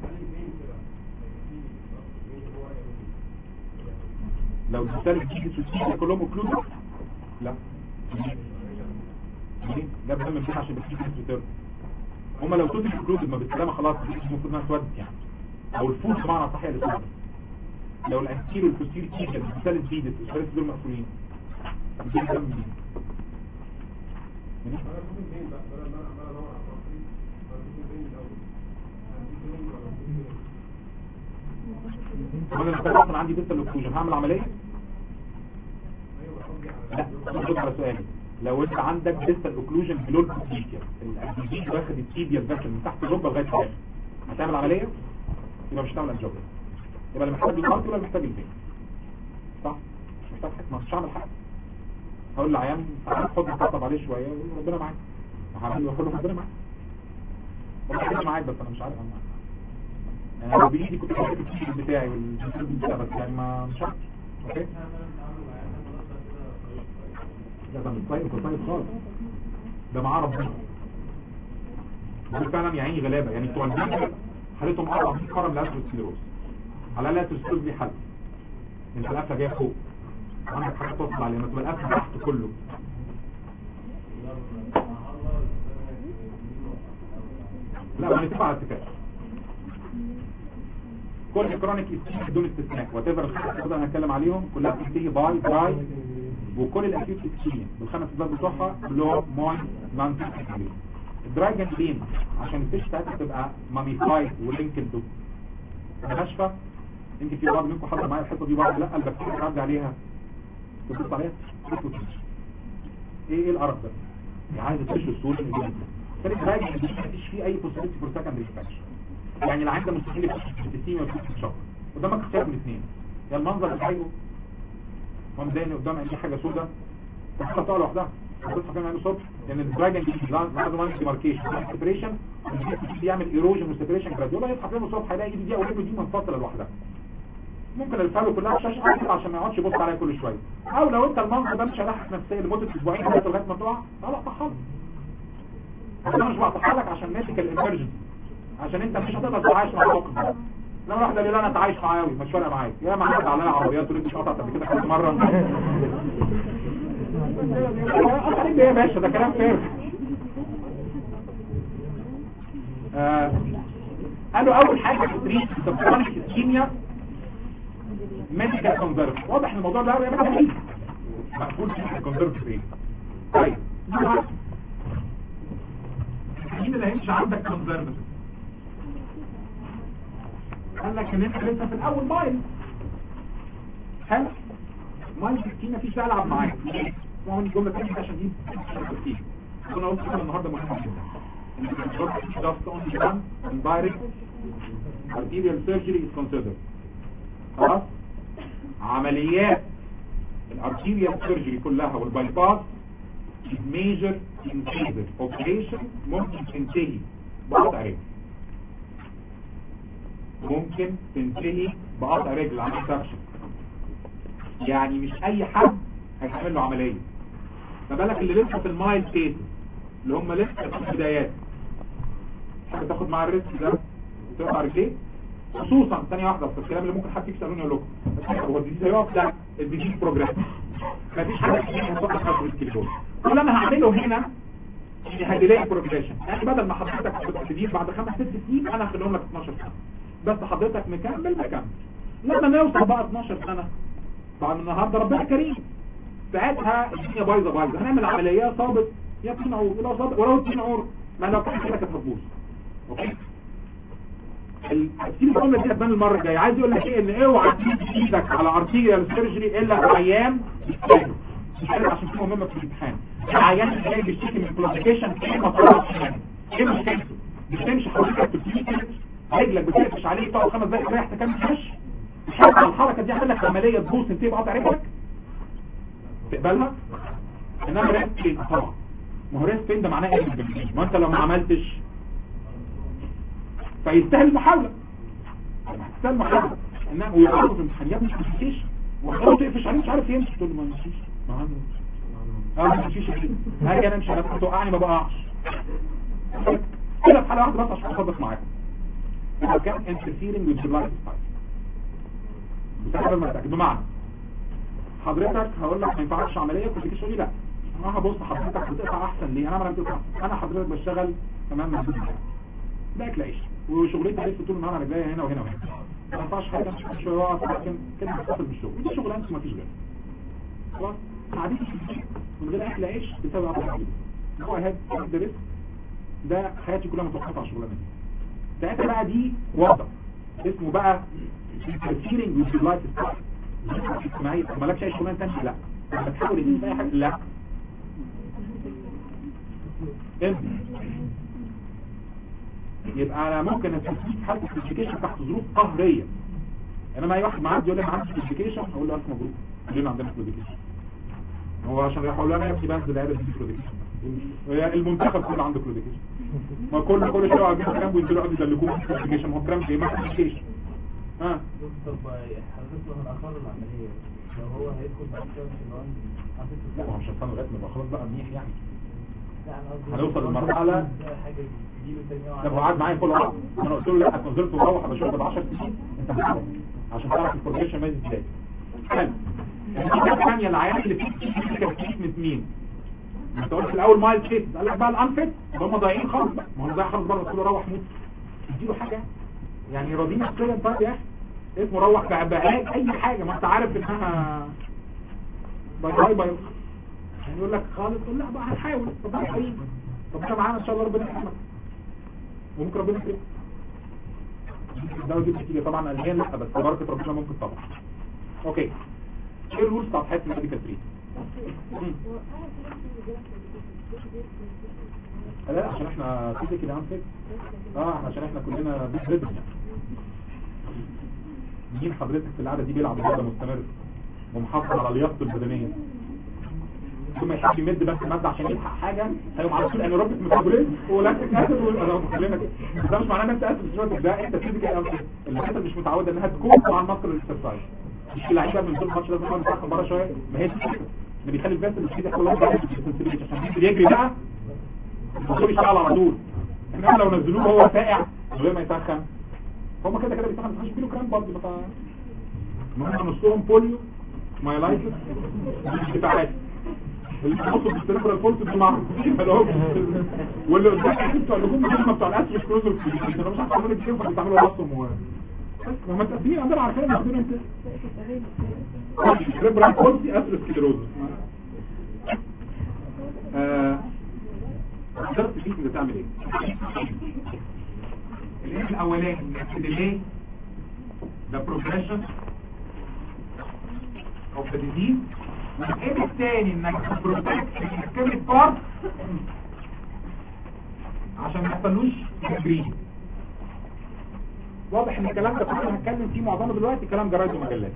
لو الدورساليس بي والكيبل كلهم اوكلوزيف لا ليه؟ جاب هم البيت عشان بتجيب ريتيرن هما لو توتال انكلودد ما بالسلامه خلاص المفروض انها تودي يعني او الفول بمعنى صحيح للسلامه لو الانتيرو والبوستيرو تيجا الثالث بيدت الثالث دول مقفولين دي دم مين؟ منين؟ طب انا محتاج اصلا عندي ديستال اوكلوجن هعمل عمليه؟ لا رد على سؤالي لو انت عندك ديستال اوكلوجن بلو البوستيريا الابيديد واخد التيبيا الفاشل من تحت الركبه لغايه الاخر هتعمل عمليه يبقى مش هتعمل انجوبيا يبقى اللي محتاج الارض ولا محتاج البيت صح مش محتاج حاجه مش هعمل حاجه هقول للعيان تعالى خد طبطب عليه شويه وقول له ربنا معاك هعمل له اقول له ربنا معاك ربنا معاك بس انا مش عارف اعمل يعني لو بايدي كنت كاتب التيبيا بتاعي والجسم بتاعي بس يعني ما مش عارف اوكي ده ده مش طيب مش طيب خالص ده معاه ربنا دول فعلا يا عيني غلابه يعني بتوع البيت حالتهم اربع في كرم لاتروسكليروز على لاتروسكليروز دي حل انت القفله جايه فوق عندك حاجه توصل عليها ما تبقى القفله تحت كله لا ما نتفق على اتفاق كل كرونيك استيك بدون استثناء وات ايفر الخمس اللي هنتكلم عليهم كلها بتنتهي باي باي وكل الاكيوت اكسجين بالخمس اسباب بتوعها لو موين نان تكنيكالي الدراجن لين عشان الفيش بتاعتها تبقى ماميفايد ولينكد ناشفه يمكن في بعض منكم حضر معايا الحته دي بعض لا البكتيريا بتعدي عليها تبص عليها تبص ايه ايه القرف ده يعني عايز تفش السول ثالث حاجه مفيش فيه اي possibility فور سكندري انفكشن يعني العين ده مستحيل يبقى في وفي شوك قدامك اختيار من اثنين يا المنظر بتاعه هو مضايقني قدام اي حاجه سوداء تحطها طالع لوحدها بتصحى كمان عين الصبح لان الدراجن دي لازم عمل ديماركيشن سيبريشن بيعمل ايروجن وسيبريشن جراديولا يصحى كمان الصبح هيلاقي ايدي دي او رجله دي منفصله لوحدها ممكن الفالو كلها شاشه اكتر عشان ما يقعدش يبص عليها كل شويه او لو انت المنظر ده مش هيضحك نفسيا لمده اسبوعين ثلاثه لغايه ما تقع لا لا طحال انا مش بقطعها لك عشان ميديكال امرجنسي عشان انت مش هتقدر تعيش مع الموقف ده لما واحده قال لي انا اتعايش معاه قوي مش فارقه معايا يا ما عدى عليا عربيات ورجلي اتقطعت قبل كده كذا مره اخرج ايه يا باشا ده كلام فارغ آه، قالوا اول حاجه في تريد سبكرونيك اسكيميا ميديكال كونزرف واضح ان الموضوع ده يا باشا مقبول في الكونزرف ايه طيب مين اللي هيمشي عندك كونزرف قال لك ان انت لسه في الاول مايل حلو مايل 60 مفيش داعي العب معاك ما هو الجمله الثانيه عشان دي ترتيب انا قلت كده النهارده مهم جدا ان just only one indirect arterial surgery is considered خلاص عمليات الارتيريال سيرجري كلها والبايباس is major invasive operation ممكن تنتهي بقطع رجل ممكن تنتهي بقطع رجل عن سكشن يعني مش اي حد هيعمل له عمليه ما بالك اللي لسه في المايل كيس اللي هم لسه في البدايات حاجه تاخد مع الريسك ده وتقطع رجليه خصوصا ثانيه واحده في الكلام اللي ممكن حد يسالوني يقول لكم هو الديزيز هيقف لا الديزيز بروجريس مفيش حاجه اسمها هتوقف خط الكيلو كل اللي انا هعمله هنا ان هديلاقي بروجريشن يعني بدل ما حضرتك كنت تدير بعد خمس ست سنين انا هخليهم لك 12 سنه بس حضرتك مكمل مكمل لما نوصل بقى 12 سنة بعد النهارده ربنا كريم ساعتها الدنيا بايظه بايظه هنعمل عمليه صابت يا تين عور ولو صابت ولو تين عور ما لو كان كده كانت هتبوظ اوكي التفسير الجمله دي هتبان المره الجايه عايز يقول لك ايه ان اوعى تمد ايدك على ارتيريال سيرجري الا في عيان يستاهل. يستاهل عشان في مهمه في الامتحان العيان اللي جاي بيشتكي من كلاسيفيكيشن ايه ما طلعش منه ايه مشكلته بتمشي حضرتك في الفيزيكال رجلك بتقفش عليه تقعد خمس دقايق رايح تكمل مشي مش عارف على الحركه دي اعمل لك عمليه تبوظ انت بقطع رجلك تقبلها انما ريست فين طبعا ما هو ريست فين ده معناه ايه بالبنزين ما انت لو ما عملتش فيستاهل المحاوله يستاهل المحاوله انما ويقعدوا في الامتحان يا ابني ما تمشيش وخلاص تقفش عليه مش عارف يمشي تقول له ما يمشيش ما عنده اه ما تمشيش كده هاجي انا امشي انا كنت توقعني ما بقعش كده في حاله واحده بس عشان اصدق معاكم اذا كان interfering with the life style بتاع المرتاح بمعنى حضرتك هقول لك ما ينفعش عمليه كنت تيجي تقول لي لا انا هبص حضرتك بتقطع احسن ليه انا ما بتقطع انا حضرتك بشتغل تمام من البيت لا تلاقيش وشغلتي عرفت طول النهار انا جايه هنا وهنا وهنا ما ينفعش حاجه مش شويه واقف لكن كده بتفصل بالشغل دي شغلانه ما فيش غيرها خلاص قعدتي في البيت من غير اكل عيش بسبب عقل الجديد هو هاد ده ريسك ده حياتي كلها متوقفه على الشغلانه دي ساعتها بقى دي وضع اسمه بقى interfering with your life style اسمعي مالكش اي شغلانه ثانيه لا لما تحاول تجيب اي حاجه لا انت يبقى انا ممكن استفيد حاله الكلاسيفيكيشن تحت ظروف قهريه انما اي واحد معاه يقول لي ما عنديش كلاسيفيكيشن اقول له الف مبروك كلنا عندنا كلاسيفيكيشن هو عشان يقول لنا يا ابني بنزل عيادة دي كلاسيفيكيشن هي المنتخب كله عنده كلاسيفيكيشن ما كل كل شويه يجيبوا كلام وينزلوا يقعدوا يدلكوه في كلاسيفيكيشن ما هو كلام ايه ما كلاسيفيكيشن ها طب حضرتك لو هنأخر العملية لو هو هيدخل بعد كده في الوان لا ما هو مش هستنى لغايه ما يبقى خلاص بقى منيح يعني لا انا قصدي هنوصل لمرحلة حاجة تجيله تاني يوم ده هو قعد معايا كل واحد انا قلت له لا انت نزلت وروح ابقى شغل ب 10 سنين انت هتعرف عشان تعرف البروفيشن ماشي ازاي حلو الحاجه الثانيه العيان اللي فيه كلينيكال تريتمنت مين انت قلت في الاول مايل فيت قال لك بقى الانفيت ده هم ضايعين خالص بقى ما هو ضايع خالص بره تقول له روح موت اديله حاجه يعني راضيين نفسيا طيب يا اخي اسمه روح بقى بعلاج اي حاجه ما انت عارف انها باي باي باي يعني يقول لك خالص تقول لا بقى هنحاول ربنا كريم ربنا معانا ان شاء الله ربنا يكرمك وممكن ربنا يكرمك ده ودي بتيجي طبعا الهيان لا بس بركه ربنا ممكن طبعا اوكي ايه الرولز بتاعت حياه الميديكال تريت لا عشان احنا فيزيكال انفيك اه عشان احنا كلنا بيت ريدم يعني مين حضرتك في العاده دي بيلعب رياضه مستمر ومحافظ على لياقته البدنيه ثم يحب يمد بس مادة عشان يلحق حاجة هيقوم على طول انيروبيك ميتابوليزم ولاكتيك اسيد وانا كلنا كده بس ده مش معناه ان انت اسيد سيروتك ده انت فيزيكال انفيك الحته مش متعوده انها تكون مع المصل الاكسرسايز مش اللعيبه من دول ماتش لازم يقعد يسخن بره شويه ما هي دي الفكرة. اللي بيخلي الفاس اللي كده كله عشان يجري بقى الموتور يشتغل على طول انما لو نزلوه وهو ساقع من غير ما يسخن هم كده كده بيسخن 12 كيلو جرام برضه بتاع هم نصهم بوليو مايلايتس بتاعات اللي بيحطوا بالسيربرال فولت دول معروفين مالهم واللي قدام بتوع اللجوم هم بتوع الاسر سكروزر انا مش عارف اعمل ايه فيهم بيعملوا راسهم و بس ما التسميه عندنا عارفين عندنا انت سيربرال فولت اسر سكليروزس آه قدرت فيك انت تعمل ايه الايه الاولاني delay the progression of the disease والايه الثاني انك تبروتكت السكيميك بارت عشان ما يحصلوش تجريد واضح ان الكلام ده كله هنتكلم فيه معظمه دلوقتي كلام جرايد ومجلات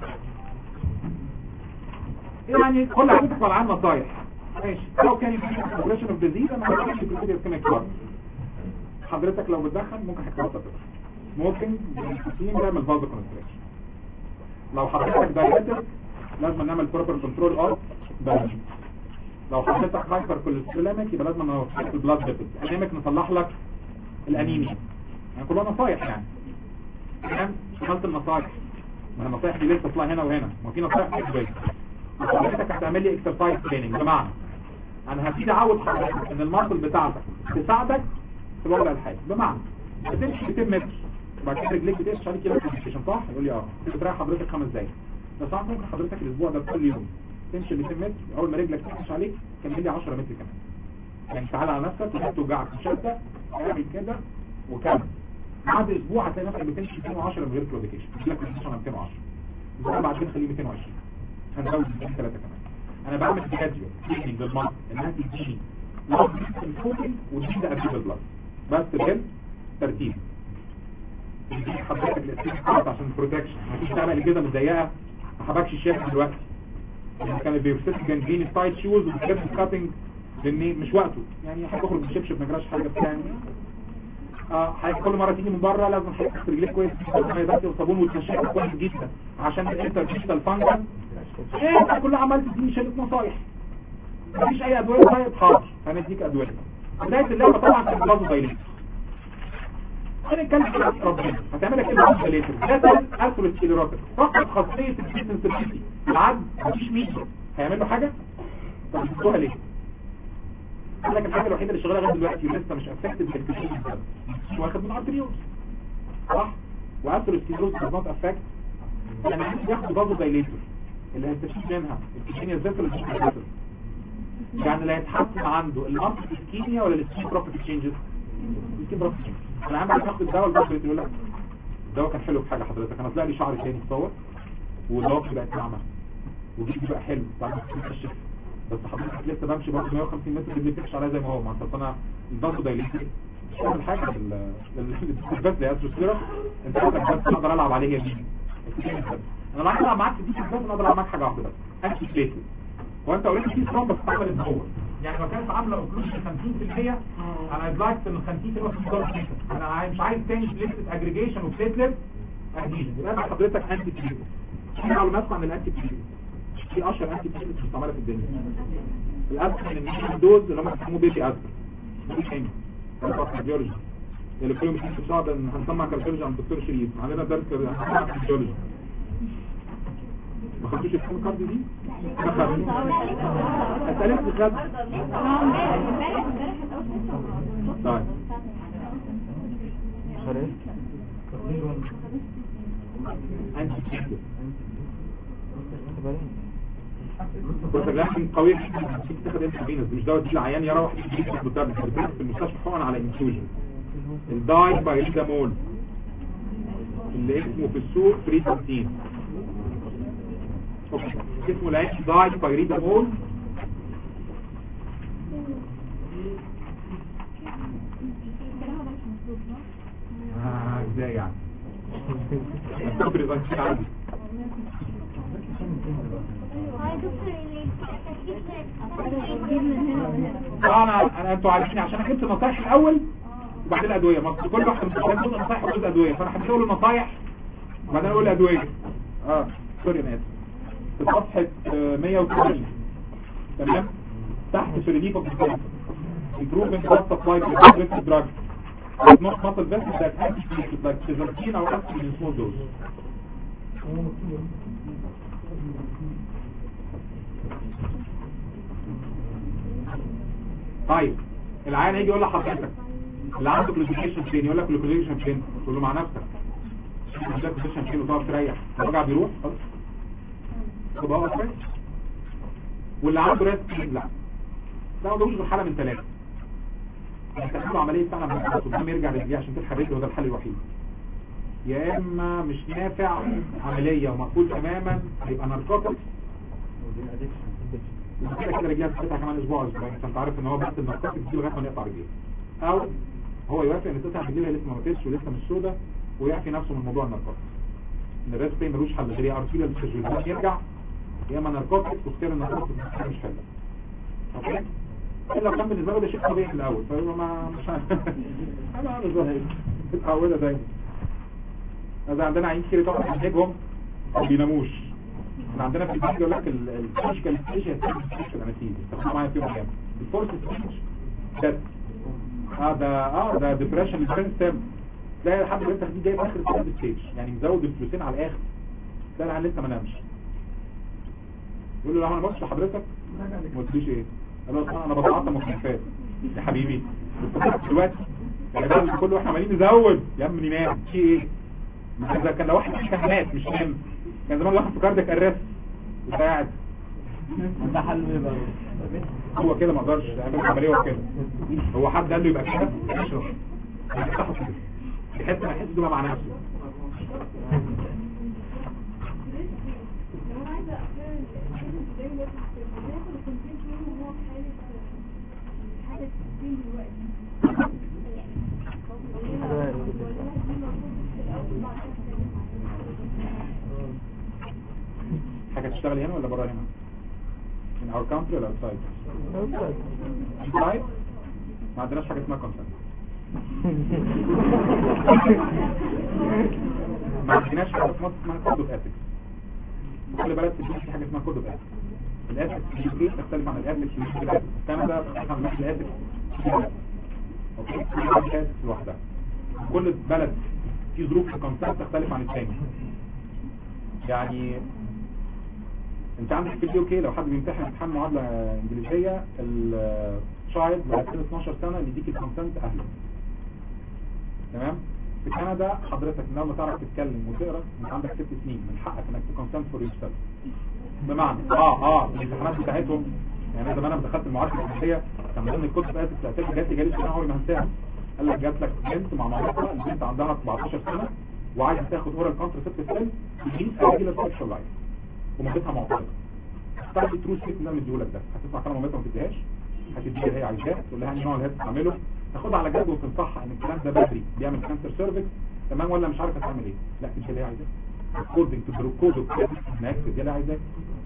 يعني كل حضرتك طالعان نصايح ماشي لو كان في بروجريشن اوف ديزيز انا ما بعرفش كده السكيميك بارت حضرتك لو بتدخن ممكن هتبطل تدخن سموكينج بالنيكوتين بيعمل فازو كونستريكشن لو حضرتك دايبيتك لازم نعمل بروبر كنترول اوف بالانس لو حضرتك هايبر كوليستروليميك يبقى لازم نوصل البلاد بيبس انيميك نصلح لك الانيميا يعني كلها نصايح يعني تمام عملت النصايح ما النصايح دي لسه تطلع هنا وهنا ما في نصايح كتير حضرتك هتعمل لي اكسرسايز تريننج بمعنى انا هبتدي اعود حضرتك ان الماسل بتاعتك تساعدك في الوضع الحالي بمعنى بتمشي 200 متر وبعد كده رجليك بتقفش عليك كده كومبليكيشن صح يقول لي اه بتريح حضرتك خمس دقايق بس عارف ممكن حضرتك الاسبوع ده كل يوم تمشي 200 متر اول ما رجلك تقفش عليك كمل لي 10 متر كمان يعني تعالى على نفسك وحط توجعك شده اعمل كده وكمل بعد اسبوع هتلاقي نفسك بتمشي 210 من غير كلوديكيشن يجي لك 210 الاسبوع بعد كده خليه 220 هنزود 2 3 كمان انا بعمل جراديوال تريننج للمرض انها تديني لو الفوكل وتديني ده ابيض بلس بس بجد ترتيب تديني حضرتك الاستيك عشان بروتكشن مفيش تعمل كده متضيقه ما حبكش الشاف دلوقتي يعني كان بيرسيت جانجرين ستايل شوز وكابت كاتنج لان مش وقته يعني احب اخرج بشبشب ما جراش حاجه بتاع اه حاجه كل مره تيجي من بره لازم حضرتك تغسل رجليك كويس ما يبقى وصابون وتمشيها كويس جدا عشان الانترفيشال فانجل ايه انت كل عمال تديني شويه نصايح مفيش اي ادويه طيب حاضر هنديك ادويه بدايه اللعبه طبعا كان بلازو دايليت هنتكلم كده ربنا هتعملها كده بلازو دايليتر ده الكول سكليروتيك فقط خاصيه السنسيتيفيتي العد مفيش ميديا هيعمل له حاجه طب بتدوها ليه قال لك الحاجه الوحيده اللي شغاله لغايه دلوقتي ولسه مش افكتد بالكتير مش واخد من ارتريوز صح واثيروسكليروز does not affect يعني عايز ياخد بازو دايليتر اللي هيستفيد منها الكيميا الزيت ولا الجيكا يعني اللي هيتحسن عنده الامر الكيميا ولا السكين بروفيت تشينجز السكين بروفيت تشينجز انا عم باخد الدواء البروفيت يقول لك الدواء كان حلو في حاجه حضرتك انا طلع لي شعر تاني تصور والضوافر بقت ناعمه وجيبي بقى حلو بعد ما تكتشف بس حضرتك لسه بمشي برضه 150 متر اللي بتمشي عليها زي ما هو ما انت انا البازو دايليتر مش بعمل حاجه بس يا استروسكليرا انت عندك بس اقدر العب عليه هي دي انا معاك العب معاك في دي بس اقدر العب معاك حاجه واحده بس انتي بليتد وانت اوريدي في سترونج بس اتعملت جوه يعني لو كانت عامله اوكلوجن 50% انا عايز لايك ان 50% في دولار انا عايز- مش عايز تاني بليتد اجريجيشن وبليتلت اديشن يبقى انا حضرتك انتي بليتد في معلومات عن الانتي بليتد في اشهر انتي بليتد مستعمله في الدنيا الاسبرين الميشن دوز اللي هم بيسموه بيبي اسبرين دي تاني ده كارديولوجي اللي كل يوم في صعب ان هنسمع كارديولوجي عند الدكتور شريف عندنا درس هنسمع كارديولوجي ما خدتوش الفيلم الكاردي دي؟ ما خدتش اسالك بجد طيب انت بتكتب بروتاجلاندين قوية جدا فيك تاخد انسولين مش دواء تيجي العيان يروح يجيب بروتاجلاندين بتدرس في المستشفى حقن على انفيوجن الداي بايريدامول اللي اسمه في السوق فريتانتين اوكي اسمه العين داي بايريدامول اه ازاي يعني الكوبري ده مش عندي انا انا انتوا عارفين عشان انا جبت النصايح الاول وبعدين الادويه ما كل واحد من الكلام دول نصايح وجود ادويه فانا حبيت اقول النصايح وبعدين اقول الادويه اه سوري انا اسف في صفحه آه، 180 تمام تحت في ريليف اوف improvement blood supply to aggressive drugs but not muscle vessels that anti-platelet like Cezartin or aspirin in small dose طيب العيان هيجي يقول لحضرتك اللي عنده كلوزيشن فين يقول لك كلوزيشن فين تقول له مع نفسك عندك كلوزيشن فين وتقعد تريح الوجع بيروح خلاص تبقى هو كويس واللي عنده ريست لا ده ما عندوش غير حاله من ثلاثه يعني تعمل له عمليه فعلا بس قدام يرجع رجليه عشان تلحق رجله وده الحل الوحيد يا اما مش نافع عمليه ومقفول تماما هيبقى ناركوتكس لما كده كده رجليها تتقطع كمان اسبوع اسبوعين عشان تعرف ان هو بس الناركوتكس دي لغايه ما نقطع رجليه او هو يوافق ان تقطع رجليها لسه ما ماتتش ولسه مش سودا ويعفي نفسه من موضوع الناركوتكس ان الريست بين ملوش حل غير يا ارتيريال سيرجري يرجع يا اما ناركوتكس واختيار الناركوتكس مش حل اوكي الا كان بالنسبه له ده شيء طبيعي في الاول فهو ما مش عارف انا عامل زي متعوده دايما هذا عندنا عين كتير طبعا بنحتاجهم ما بيناموش احنا عندنا في الفيديو يقول لك الفيشكال ستيج هي الفيشكال انستيزيا استخدمها معايا فيهم ايام الفورس ستيج ده اه ده اه ده ديبريشن البرين ستيم تلاقي الحد اللي انت خديه جاي في اخر الثيرد ستيج يعني مزود الفلوسين على الاخر تلاقي العيال لسه ما نامش يقول له لو انا بص لحضرتك ما قلتليش ايه قال له أصل انا بتعاطى مخدرات يا حبيبي بس دلوقتي يا جماعه كل واحنا عمالين نزود يا ابني نام في ايه ما اذا كان لو واحد فيه كهنات مش نام كان زمان واحد في كاردك ارست وقاعد ده حل ايه بقى هو كده ما اقدرش يعمل عمليه هو كده هو حد قال له يبقى كده اشرب يفتحه كده يحس ما يحس جوه مع نفسه لو انا عايزه اقارن الكيس ازاي وقت بناخد الكونتنت منه وهو في حاله حاله الدين دلوقتي حاجه تشتغل هنا ولا بره هنا من اور كونتري ولا اوتسايد اوتسايد ما عندناش حاجه اسمها كونسنت ما عندناش حاجه اسمها اسمها كود اوف اثكس كل بلد تدي في حاجه اسمها كود اوف اثكس الاثكس في اليوكي تختلف عن الاثكس في اليوكي كندا تختلف عن الاثكس في اليوكي. اوكي كل بلد لها ethics لوحدها كل بلد في ظروف في الكونسنت تختلف عن الثاني يعني انت عندك في اليو كي لو حد بيمتحن امتحان معادله انجليزيه الشايلد بعد سن 12 سنه اللي يديك الكونسنت اهله تمام في كندا حضرتك من اول ما تعرف تتكلم وتقرا انت عندك ست سنين من حقك انك تكونسنت فور يور سيلف بمعنى اه اه الامتحانات بتاعتهم يعني انا زمان لما دخلت المعادله الانجليزيه كان من ضمن الكتب بتاعتي بتاعتي جات لي جالس انا عمري ما هنساها قال لك جات لك بنت مع مامتها البنت عندها 14 سنه وعايزه تاخد اورال كونترسبتيف بيل تجيب ريجولار سيكشوال لايف ومامتها معترضه تعرف الترو ستيت ده مديهولك ده هتسمع كلام مامتها ما تديهاش هتديها اللي هي عايزاه تقول لها النوع اللي هي بتعمله تاخدها على جد وتنصحها ان الكلام ده بدري بيعمل كانسر سيرفكس تمام ولا مش عارفه تعمل ايه لا تدي اللي هي عايزاه اكوردنج تو ذا كود اوف هناك تدي اللي هي عايزاه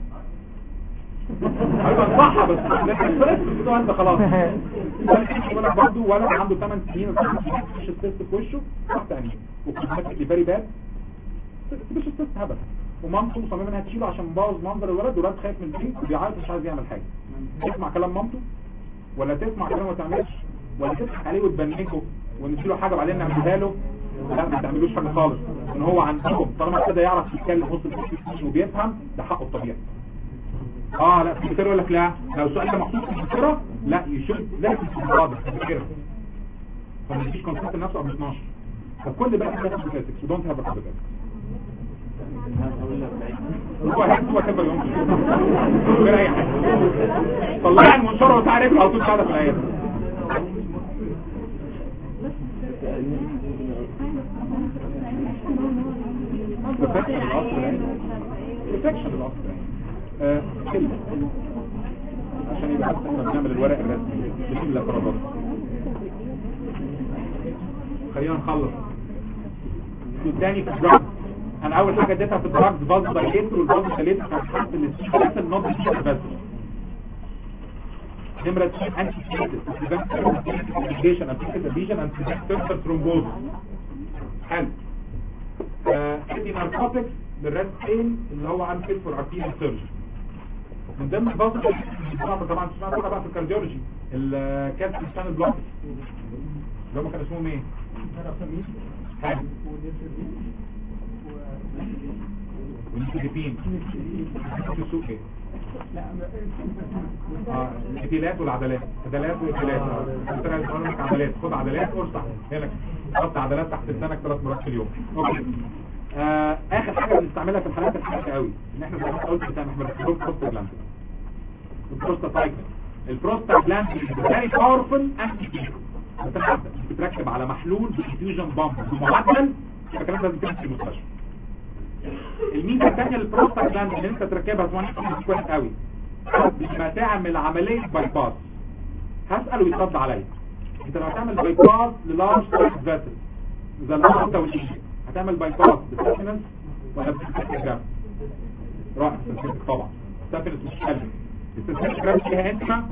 ايوه صح بس لكن انت خلاص ولا برضه ولا عنده 8 سنين مش التست في وشه واحد تاني وكنت ماسك لي فيري باد مش التست هبل ومامته مصممه انها تشيله عشان مبوظ منظر الولد والولد خايف من البيت وبيعيط مش عايز يعمل حاجه تسمع كلام مامته ولا تسمع كلامه ما تعملش ولا تضحك عليه وتبنكه ونديله حاجه وبعدين نعملها له لا ما تعملوش حاجه خالص ان هو عندهم طالما ابتدى يعرف يتكلم وسط السنين وبيفهم ده حقه الطبيعي اه لا في الدكتور يقول لك لا لو سؤال ده مخصوص في الدكتوره لا يشوف لازم تكون واضح في الدكتوره فما تجيش كونسنت لنفسه قبل 12 فكل بقى كده في الفيزيكس ودونت هاف ا هو هيك هو كبر يوم من غير اي حاجه طلع المنشار وتعالى رجله على طول قاعده في العياده ريفلكشن الاصل العين ريفلكشن الاصل العين آه، كلمة عشان يبقى بس احنا بنعمل الورق الرسمي بنملى قرارات خلينا نخلص قدامي في الدراج انا اول حاجه اديتها في الدراج باز دايليتر والباز دايليتر كان حاسس ان السي بس النوت دي بس نمرة 2 انتي سيتس بريفنت انتيجيشن انتيجيشن اديشن انتي ثرومبوز حلو ادي ناركوتكس للريد بين اللي هو عن فيل فور ارتيريال سيرجن من ضمن الباص طبعا تسمعوا بقى في الكارديولوجي الكالسيوم ستان بلوك اللي هم كانوا اسمهم ايه؟ حلو والنيكوتين السوق ايه؟ اه الاتيلات والعضلات عضلات واتيلات ترى يقول لك عضلات خد عضلات ارصع هنا حط عضلات تحت لسانك ثلاث مرات في اليوم اوكي آه اخر حاجه بنستعملها في الحالات الحرجه قوي ان احنا بنعمل قلت بتاعنا احنا بنستخدم بروستا جلاند البروستا سايكل البروستا جلاند فيري باورفول انتي بتتحدد بتركب على محلول بالانفيوجن بامب بمعدل الكلام ده لازم تمشي في المستشفى الميزه الثانيه للبروستا جلاند اللي انت تركبها اسمها كويس قوي لما تعمل عمليه باي باس هسال ويترد عليا انت لو هتعمل باي باس للارج سايز فيسل زي الارض والشيش هتعمل باي باس بسافنس ولا بسافنس رائع بسافنس طبعا سافنس مش قلب السافنس جرام فيها انتما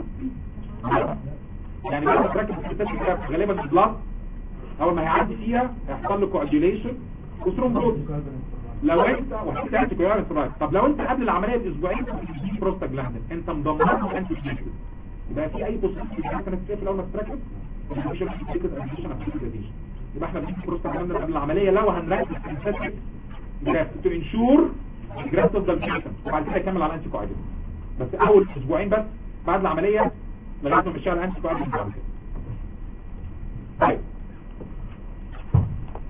يعني لما تركب السافنس جرام غالبا البلاط اول ما هيعدي فيها هيحصل له كواجيليشن وثرومبوز لو انت وحتى كويرال سترايك طب لو انت قبل العمليه باسبوعين بتدي بروستاجلاندين انت مضمن انت بيكتب يبقى في اي بوسيبيليتي ان انت تكتب لو ما تركب مش هتكتب اديشن اديشن يبقى احنا بندي بروستاجلاندين قبل العمليه لو هنركز في السيستم جرافت تو انشور الجرافت تفضل كويسه وبعد كده يكمل على انتي كواجل بس اول اسبوعين بس بعد العمليه لغايه ما مشي على انتي كواجل بعد كده طيب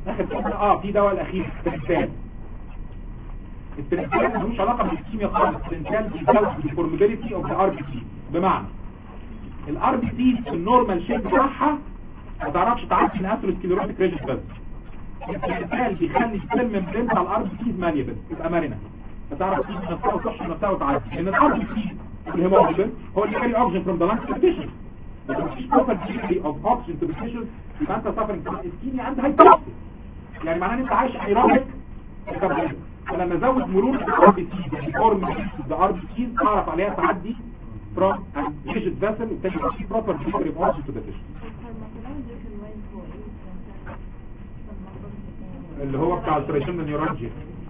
اخر كلمه اه في دواء الاخير تريبتان التريبتان ملوش علاقه بالكيمياء خالص التريبتان بيزود الفورمابيلتي اوف ذا ار بي سي بمعنى الار بي سي في النورمال شيب بتاعها ما تعرفش تعدي من اثيروسكليروتيك ريجن بس التريبتان بيخلي السيل ممبرين بتاع الار بي سي ماليبل تبقى مرنه فتعرف تيجي نفسها وتحشر نفسها وتعدي لان الار بي سي الهيموجلوبين هو اللي كاري اوكسجين فروم ذا لانج تو تيشو لو مفيش بروبر ديليفري اوف اوكسجين تو تيشو يبقى انت سافرنج فروم اسكيميا عند هايبوكسيا يعني معناه ان انت عايش ايرابيك فلما ازود مرور الار بي سي الفورم ذا ار بي سي اعرف عليها تعدي from a rigid vessel وتجد في proper delivery of oxygen to the tissue اللي هو بتاع التريشن نيورولوجي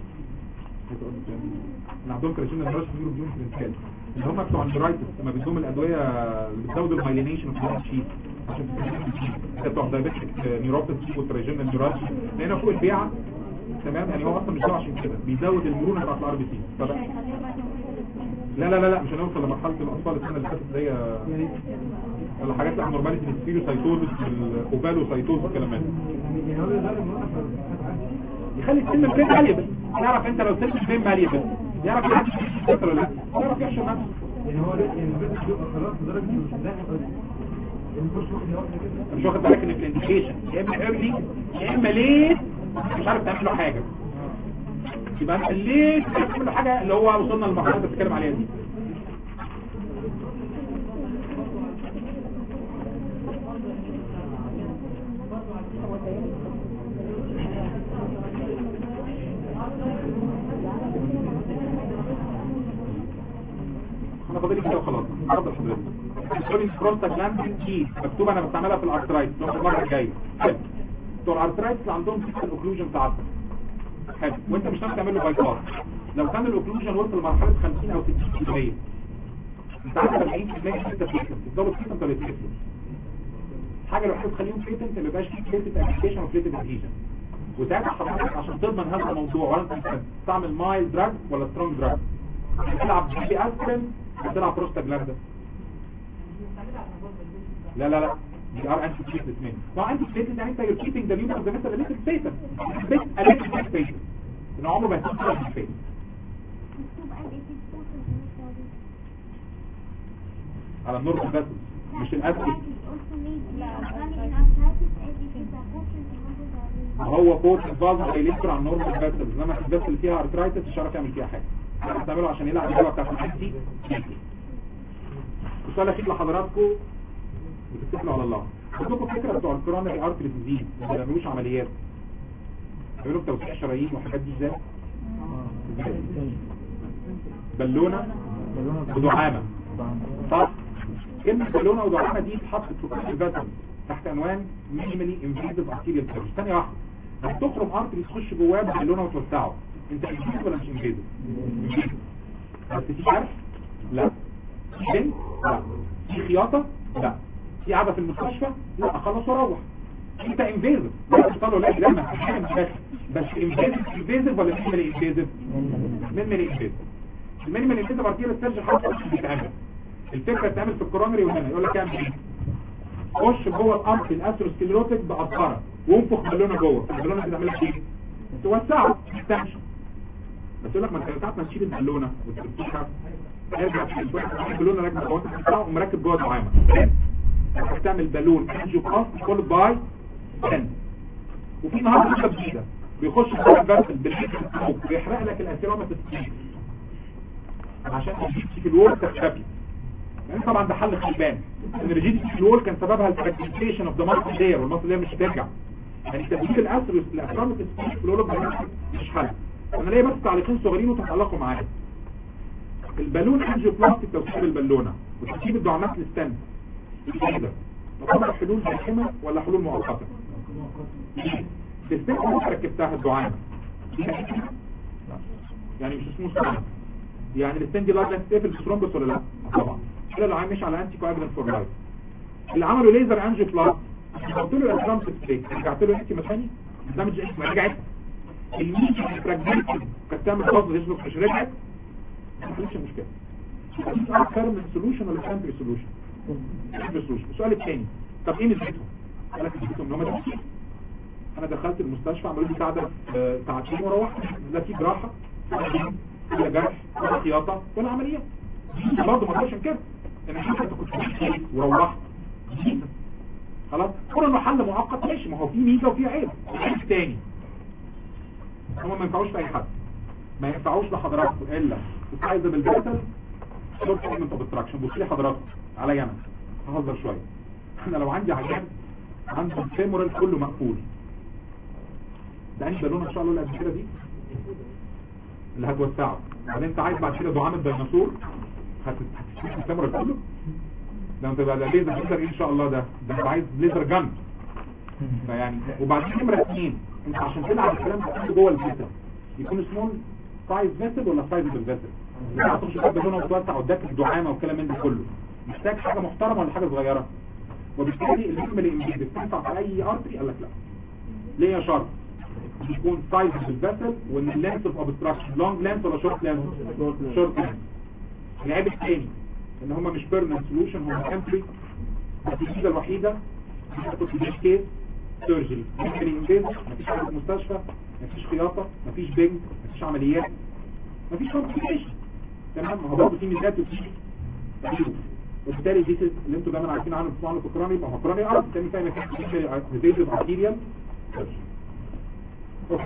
اللي عندهم تريشن نيورولوجي بيقولوا بدون برنسال اللي هم بتوع النيورايتس لما بيدوهم الادويه اللي بتزود المايلينيشن في الشيت عشان ده بتوع دايبيتك نيوروباثي والتريشن نيورولوجي لان فوق البيعه تمام يعني هو اصلا مش دواء عشان كده بيزود المرونه بتاعت الار بي سي لا لا لا لا مش هنوصل لمرحله الاطفال السنه اللي فاتت اللي هي ولا حاجات لا نورماليتي السبيروسايتوزس والاوفالوسايتوز والكلام ده يعني هو ده الموقف يخلي السن الفين ماليبل يعرف انت لو سن الفين ماليبل يعرف يعدي الفترة ولا لا يعرف يحشر نفسه يعني هو ده يعني البيت بيبقى خلاص لدرجه انه مش لاحق اصلا يعني مش واخد واحده كده مش واخد بالك ان في الانديكيشن يا اما ايرلي يا اما ليه مش عارف تعمل له حاجه يبقى انت ليه تعمل له حاجه اللي هو وصلنا للمرحله اللي بتتكلم عليها دي انا فاضل لي كده وخلاص اتفضل حضرتك سوري بروستاجلاندين اي مكتوب انا بستعملها في الارثرايتس لو المره الجايه حلو بتوع الارثرايتس اللي عندهم فيكس الاوكلوجن بتاعتك حلو وانت مش ناوي تعمل له باي باس لو كان الاوكلوجن وصل لمرحله 50 او 60% انت عندك 40% انت فيكس تفضلوا فيكس ولا فيكس الحاجه الوحيده اللي تخليهم فيتنت ما يبقاش فيه بليتد ابلكيشن وبليتد ادهيجن وساعتها حضرتك عشان تضمن هذا الموضوع ولا انت تعمل مايل دراج ولا سترونج دراج تلعب بي اسبرين بتلعب بروستاجلاندين لا لا لا دي ار انتي بليتلت مين ما انتي بليتلت يعني انت يور كيبنج ذا ليومن اوف ذا ميثود اللي بيتن بيت الكتريك بيتن ان عمره ما هيكون في البيت على النور بس مش الاسيد هو فورس فاز هيلكتر على النورمال فيسل انما الفيسل اللي فيها ارترايتس مش عارف يعمل فيها حاجه هتعمله عشان يلعب الجوله بتاعت الانتي السؤال الاخير لحضراتكم بتتكلوا على الله عندكم فكره بتوع الكوروناري ارتري ديزيز ما بيعملوش عمليات بيعملوا توسيع شرايين وحاجات دي ازاي بالونه ودعامه صح كلمه بالونه ودعامه دي اتحطت في كل الفاتن تحت عنوان مينيمالي انفيزيف ارتيريال سيرج ثانيه واحده هتخرم ارتري تخش جواه بالونه وتوسعه انت انفيزيف ولا مش انفيزيف بس في شرح لا في بنت لا في خياطه لا في قاعده في المستشفى لا خلاص واروح انت انفيزيف لا توصله لا لا ما مش داخل بس انفيزيف انفيزيف ولا مينيمالي انفيزيف مينيمالي انفيزيف المينيمالي انفيزيف ارتيريال سيرج حاجه بتتعمل الفكره بتعمل في الكورونري وهنا يقول لك اعمل ايه خش جوه القمح الاثيروسكليروتيك بقطره وانفخ بالونه جوه البالونه بتعمل لك ايه توسعه تستنشق بس يقول لك ما انت ساعه ما تشيل البالونه وتفتحها ارجع تشيل البالونه راكبه جوه تفتحها ومركب جوه دعامه هتعمل بالون انجيو باس فول باي 10 وفي نهارده حاجه جديده بيخش جوه الفيرسل بالهيد بيحرق لك الاسيروما في عشان الجيتي في الوول تختفي يعني طبعا ده حل خلبان ان الريجيديتي في الوول كان سببها الفراجمنتيشن اوف ذا ماسل لاير والماسل لاير مش هترجع يعني تدوير الاسر الاسرامة السبيش في الوول مش حل انا ليا بس تعليقين صغيرين وتتعلقوا معايا البالون انجيوبلاستيك توسيع بالبالونه وتركيب الدعامات للستند ايه ده طبعا حلول دائمه ولا حلول مؤقته الستند اللي ركبتها الدعامه يعني مش اسمه ستند يعني الستند دي لازم تقفل في ثرومبس ولا لا طبعا كده لو مش على انتي كواجلنت فور لايف اللي عملوا ليزر انجيوبلاست حطوا له الاسلام سبريك رجعت له انتي مثاني دامج اسمه رجعت الميديا فراجمنتد كانت تعمل فضل يسبق مش رجعت ما حلتش المشكله دي اكتر من سولوشن ولا سامبل سولوشن سامبل سولوشن السؤال الثاني طب ايه نسبتهم قال لك نسبتهم ان هم انا دخلت المستشفى عملوا لي قاعده آه، ساعتين وروحت لا في جراحه ولا جرح ولا خياطه ولا عمليات برضه ما اقدرش انكر انا شفت انت كنت ماشي وروحت جديدة. خلاص كون انه حل مؤقت ماشي ما هو في ميزه وفي عيب عيب تاني هما ما ينفعوش في اي حد ما ينفعوش لحضراتكم الا السايز بالبيتل شورت سيجمنت اوف ابستراكشن بصوا لي حضراتكم عليا انا ههزر شويه انا لو عندي عيان عنده الفيمورال كله مقفول ده انهي بالونه ان شاء الله اللي قد كده دي اللي هتوسعه بعدين انت عايز بعد كده دعامه ديناصور هتستخدم الفيمورال كله ده انت بقى ده ليزر ليزر ايه ان شاء الله ده ده انت عايز ليزر جن فيعني وبعدين نمره اثنين انت عشان تلعب الكلام ده كله جوه الفيتا يكون سمول سايز فيسل ولا سايز بالفيسل ما تخش بقى بالونه وتوسع وتدك الدعامه والكلام من ده كله محتاج حاجه محترمه ولا حاجه صغيره وبالتالي الجسم اللي امبيد بتنفع في اي ارتري قال لك لا ليه يا شرط يكون سايز بالفيسل وان اللينس اوف ابستراكشن لونج لينس ولا شورت لينس شورت لينس العيب الثاني ان هم مش بيرمننت سولوشن هم تمبري بس الحاجه الوحيده بتاخد في ديش كيس سيرجري ممكن انجاز مفيش حاجه في المستشفى مفيش خياطه مفيش بنج مفيش عمليات مفيش كومبليكيشن تمام ما هو برضه في ميزات وفي عيوب وبالتالي دي اللي انتوا دايما عارفين عنه بتسمعوا عنه في القراني يبقى هو القراني ارض تاني فيها مكان ديزيز ارتيريال اوكي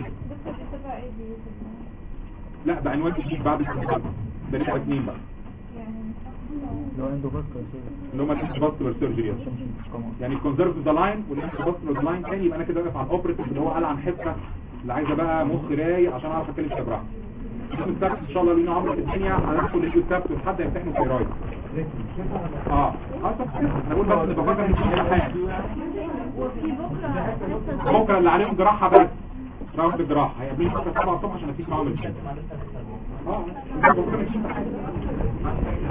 لا ده عنوان جديد بعد الكونسيرت ده نبقى اثنين بقى لو عنده بس اللي هم الانترفاسكولار سيرجري يعني الكونزرفتيف ذا لاين والانترفاسكولار ذا لاين تاني يبقى انا كده واقف على الاوبريتيف اللي هو قال عن حته اللي عايزه بقى مخ رايق عشان اعرف اتكلم فيها براحتي يوم السبت ان شاء الله لينا عمر في الدنيا هندخل اليوم السبت لحد يمتحنوا في رايد اه اه طب كده. انا بقول بس ان بفكر ان في حاجه وفي بكره بكره اللي عليهم جراحه بس راوند الجراحه هيقابلني بكره 7 الصبح عشان افيد معاهم الكلام اه بكره مش في حاجه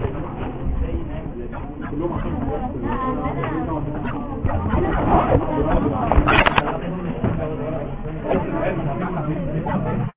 كلهم عشان